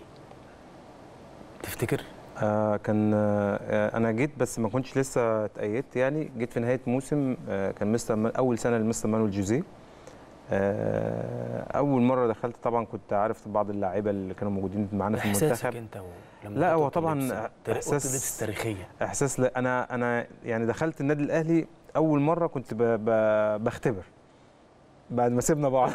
تفتكر آه كان آه انا جيت بس ما كنتش لسه اتأيدت يعني جيت في نهايه موسم آه كان مستر مان- اول سنه لمستر مانويل جوزيه آه اول مره دخلت طبعا كنت عارف بعض اللاعيبه اللي كانوا موجودين معانا في احساسك المنتخب انت و... لما لا، دخلت هو أوضة طبعاً اللبس، تاريخ- اوضه إحساس- اللبس التاريخيه احساس لا انا انا يعني دخلت النادي الاهلي اول مره كنت ب ب بختبر بعد ما سيبنا بعض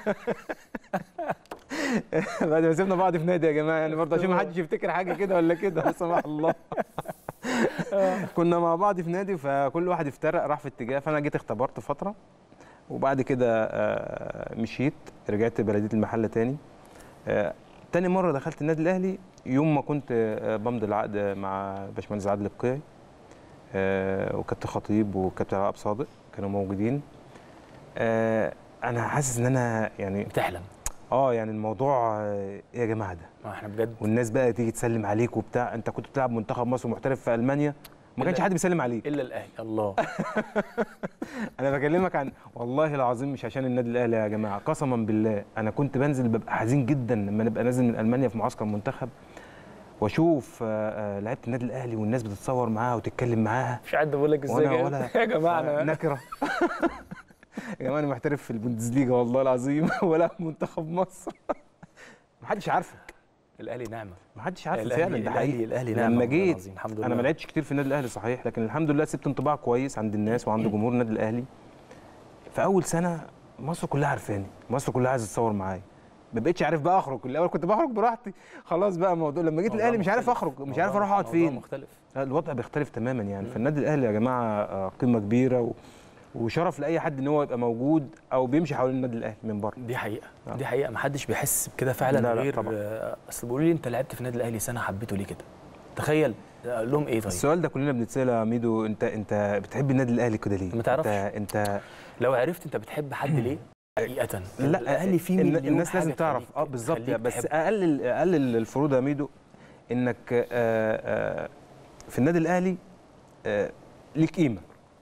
بعد ما سيبنا بعض في نادي يا جماعه يعني برضه عشان ما حدش يفتكر حاجه كده ولا كده لا سمح الله كنا مع بعض في نادي فكل واحد افترق راح في اتجاه فانا جيت اختبرت فتره وبعد كده آه، مشيت رجعت بلديه المحله تاني آه، تاني مره دخلت النادي الاهلي يوم ما كنت آه، بمضي العقد مع باشمهندس عادل القيعي آه، وكابتن خطيب وكابتن علاء صادق كانوا موجودين آه، انا حاسس ان انا يعني بتحلم اه يعني الموضوع آه، ايه يا جماعه ده ما احنا بجد والناس بقى تيجي تسلم عليك وبتاع انت كنت بتلعب منتخب مصر محترف في المانيا ما كانش إلا- حد بيسلم عليك الا الاهلي الله انا بكلمك عن والله العظيم مش عشان النادي الاهلي يا جماعه قسما بالله انا كنت بنزل ببقى حزين جدا لما نبقى نازل من المانيا في معسكر منتخب واشوف آه، آه، لعيبه النادي الاهلي والناس بتتصور معاها وتتكلم معاها مش حد بيقول لك ازاي وانا جاي؟ ولا يا جماعه آه، انا نكره يا جماعه انا محترف في البوندسليجا والله العظيم ولا في منتخب مصر محدش عارفك الاهلي نعمه محدش عارفك الأهلي- فعلا ده الأهلي- حقيقي الأهلي نعمة لما والله جيت العظيم، الحمد لله. انا ما لعبتش كتير في النادي الاهلي صحيح لكن الحمد لله سبت انطباع كويس عند الناس وعند جمهور النادي الاهلي في اول سنه مصر كلها عارفاني مصر كلها عايزه تتصور معايا ما بقتش عارف بقى اخرج الاول كنت بخرج براحتي خلاص بقى الموضوع لما جيت موضوع الاهلي مش عارف مختلف. اخرج مش موضوع- عارف اروح اقعد موضوع فين مختلف لا الوضع بيختلف تماما يعني فالنادي الاهلي يا جماعه آه، قيمه كبيره و... وشرف لاي حد ان هو يبقى موجود او بيمشي حوالين النادي الاهلي من بره دي حقيقه آه. دي حقيقه ما حدش بيحس بكده فعلا لا، لا، غير طبعاً. آه، اصل بيقولوا لي انت لعبت في النادي الاهلي سنه حبيته ليه كده تخيل اقول لهم ايه طيب السؤال ده كلنا بنتسال يا ميدو انت انت بتحب النادي الاهلي كده ليه ما تعرفش. انت انت لو عرفت انت بتحب حد ليه حقيقه لا الاهلي فيه الن- مليون الناس لازم حاجة تعرف تخليك- اه بالظبط تخليك بس تحب. اقل اقل الفروض يا ميدو انك آه، آه، في النادي الاهلي آه، ليك قيمه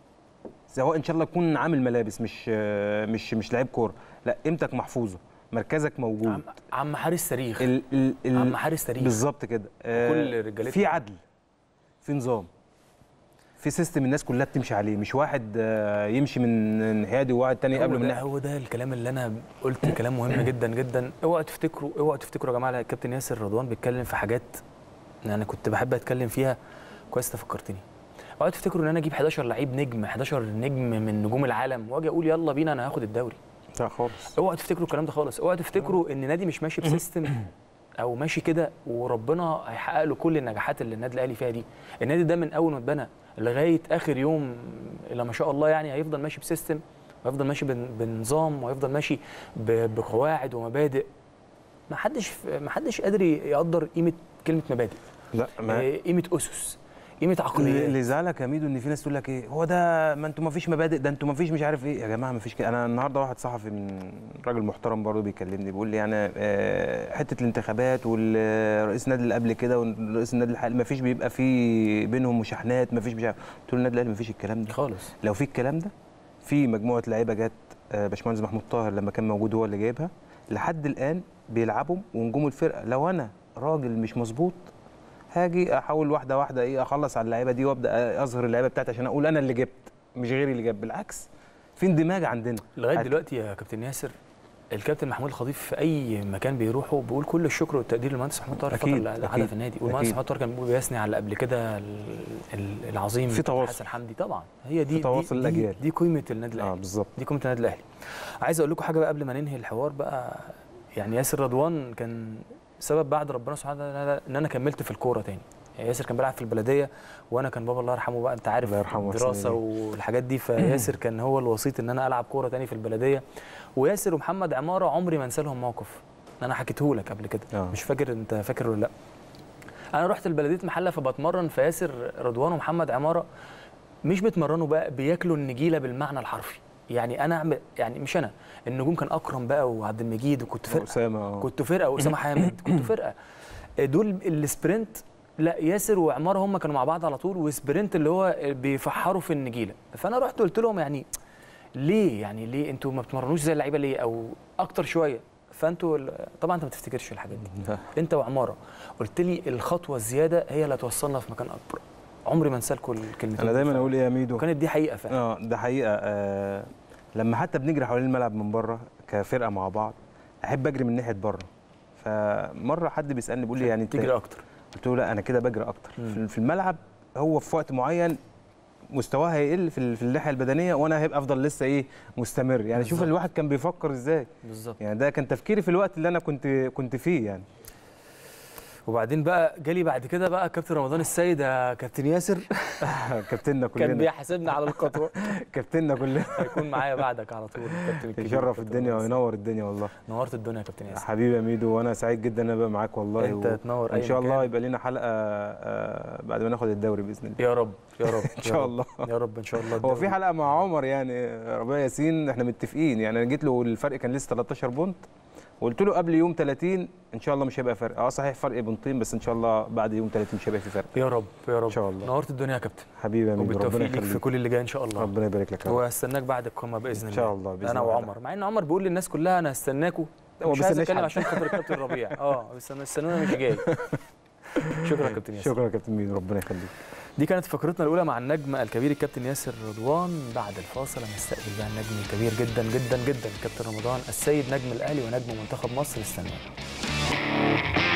سواء ان شاء الله تكون عامل ملابس مش آه، مش مش لعيب كوره لا قيمتك محفوظه مركزك موجود عم, عم حارس تاريخ ال ال ال عم حارس تاريخ بالظبط كده آه، كل رجالتنا. في عدل في نظام في سيستم الناس كلها بتمشي عليه مش واحد آه، يمشي من هادي وواحد تاني هو قبله من ده ناحيه هو ده الكلام اللي انا قلت كلام مهم جدا جدا اوعوا تفتكروا اوعوا تفتكروا يا جماعه الكابتن ياسر رضوان بيتكلم في حاجات انا كنت بحب اتكلم فيها كويس إنت فكرتني اوعوا تفتكروا ان انا اجيب 11 لعيب نجم 11 نجم من نجوم العالم واجي اقول يلا بينا انا هاخد الدوري لا خالص اوعوا تفتكروا الكلام ده خالص اوعوا تفتكروا ان نادي مش ماشي بسيستم او ماشي كده وربنا هيحقق له كل النجاحات اللي النادي الاهلي فيها دي النادي ده من اول ما اتبنى لغايه اخر يوم الى ما شاء الله يعني هيفضل ماشي بسيستم وهيفضل ماشي بن- بنظام وهيفضل ماشي ب- بقواعد ومبادئ ما حدش ما حدش قادر يقدر قيمه كلمه مبادئ لا ما آه، قيمه اسس قيمه اللي عقليات اللي يزعلك يا ميدو ان في ناس تقول لك ايه هو ده ما انتوا ما فيش مبادئ ده انتوا ما فيش مش عارف ايه يا جماعه ما فيش كده انا النهارده واحد صحفي من راجل محترم برضه بيكلمني بيقول لي انا آه، حته الانتخابات والرئيس النادي اللي قبل كده والرئيس النادي الحالي ما فيش بيبقى في بينهم مشاحنات ما فيش مش عارف قلت له النادي الاهلي ما فيش الكلام ده خالص لو في الكلام ده في مجموعه لعيبه جت آه، باشمهندس محمود طاهر لما كان موجود هو اللي جايبها لحد الان بيلعبوا ونجوم الفرقه لو انا راجل مش مظبوط هاجي احاول واحده واحده ايه اخلص على اللعيبه دي وابدا اظهر اللعيبه بتاعتي عشان اقول انا اللي جبت مش غيري اللي جاب بالعكس في اندماج عندنا لغايه هت- دلوقتي يا كابتن ياسر الكابتن محمود الخطيب في اي مكان بيروحه بيقول كل الشكر والتقدير للمهندس محمود طاهر الفتره أكيد، اللي قعدها أكيد، في النادي والمهندس أكيد. محمود طاهر كان بيثني على قبل كده ال- ال- العظيم في تواصل. حسن حمدي طبعا هي دي في تواصل دي, دي, الأجيال. دي قيمه النادي اه الاهلي بالظبط دي قيمه النادي الاهلي عايز اقول لكم حاجه بقى قبل ما ننهي الحوار بقى يعني ياسر رضوان كان سبب بعد ربنا سبحانه وتعالى ان انا كملت في الكوره تاني يعني ياسر كان بيلعب في البلديه وانا كان بابا الله يرحمه بقى انت عارف الله يرحمه الدراسه ويحسن والحاجات دي فياسر كان هو الوسيط ان انا العب كوره تاني في البلديه وياسر ومحمد عماره عمري ما انسى لهم موقف انا حكيته لك قبل كده آه. مش فاكر انت فاكر ولا لا انا رحت البلديه محله فبتمرن فياسر رضوان ومحمد عماره مش بيتمرنوا بقى بياكلوا النجيله بالمعنى الحرفي يعني انا اعمل يعني مش انا النجوم كان اكرم بقى وعبد المجيد وكنت فرقه اسامه اه كنت فرقه واسامه حامد كنت فرقه دول السبرنت لا ياسر وعمار هم كانوا مع بعض على طول وسبرنت اللي هو بيفحروا في النجيله فانا رحت قلت لهم يعني ليه يعني ليه انتوا ما بتمرنوش زي اللعيبه ليه او اكتر شويه فانتوا ال- طبعا انت ما تفتكرش الحاجات دي انت وعماره قلت لي الخطوه الزياده هي اللي هتوصلنا في مكان اكبر عمري ما انسى لكم الكلمتين انا دايما دول. اقول ايه يا ميدو وكانت دي حقيقه فعلا اه ده حقيقه آه لما حتى بنجري حوالين الملعب من بره كفرقه مع بعض احب اجري من ناحيه بره فمره حد بيسالني بيقول لي يعني انت تجري اكتر قلت له لا انا كده بجري اكتر مم. في- في الملعب هو في وقت معين مستواه هيقل في ال- في الناحيه البدنيه وانا هيبقى افضل لسه ايه مستمر يعني شوف بالظبط. الواحد كان بيفكر ازاي بالظبط يعني ده كان تفكيري في الوقت اللي انا كنت كنت فيه يعني وبعدين بقى جالي بعد كده بقى كابتن رمضان السيد يا كابتن ياسر كابتننا كان كلنا بيحاسبنا على الخطوه كابتننا كلنا هيكون معايا بعدك على طول الكابتن الكبير يشرف كابتن الدنيا رمضان وينور الدنيا والله السيد. نورت الدنيا يا كابتن ياسر حبيبي يا ميدو وانا سعيد جدا ان انا ابقى معاك والله انت تنور ان أي شاء الله مكان. يبقى لنا حلقه آه، بعد ما ناخد الدوري باذن الله يا رب يا رب ان شاء الله يا رب ان شاء الله هو في الدوري. حلقه مع عمر يعني ربيع ياسين احنا متفقين يعني انا جيت له الفرق كان لسه 13 بونت وقلت له قبل يوم 30 ان شاء الله مش هيبقى فرق اه صحيح فرق بنطين بس ان شاء الله بعد يوم 30 مش هيبقى في فرق يا رب يا رب ان شاء الله نورت الدنيا يا كابتن حبيبي يا ميدو ربنا وبالتوفيق ليك في يخليك كل اللي جاي ان شاء الله ربنا يبارك لك يا رب وهستناك بعد القمه باذن الله ان شاء الله باذن انا الله وعمر مع ان عمر بيقول للناس كلها انا هستناكوا هو مش عايز بيستناش اتكلم حد. عشان خاطر الكابتن ربيع اه بس انا استنونا مش جاي شكرا يا كابتن ياسر شكرا يا كابتن ميدو ربنا يخليك دي كانت فقرتنا الاولى مع النجم الكبير الكابتن ياسر رضوان بعد الفاصل هنستقبل بقى النجم الكبير جدا جدا جدا كابتن رمضان السيد نجم الاهلي ونجم منتخب مصر استنونا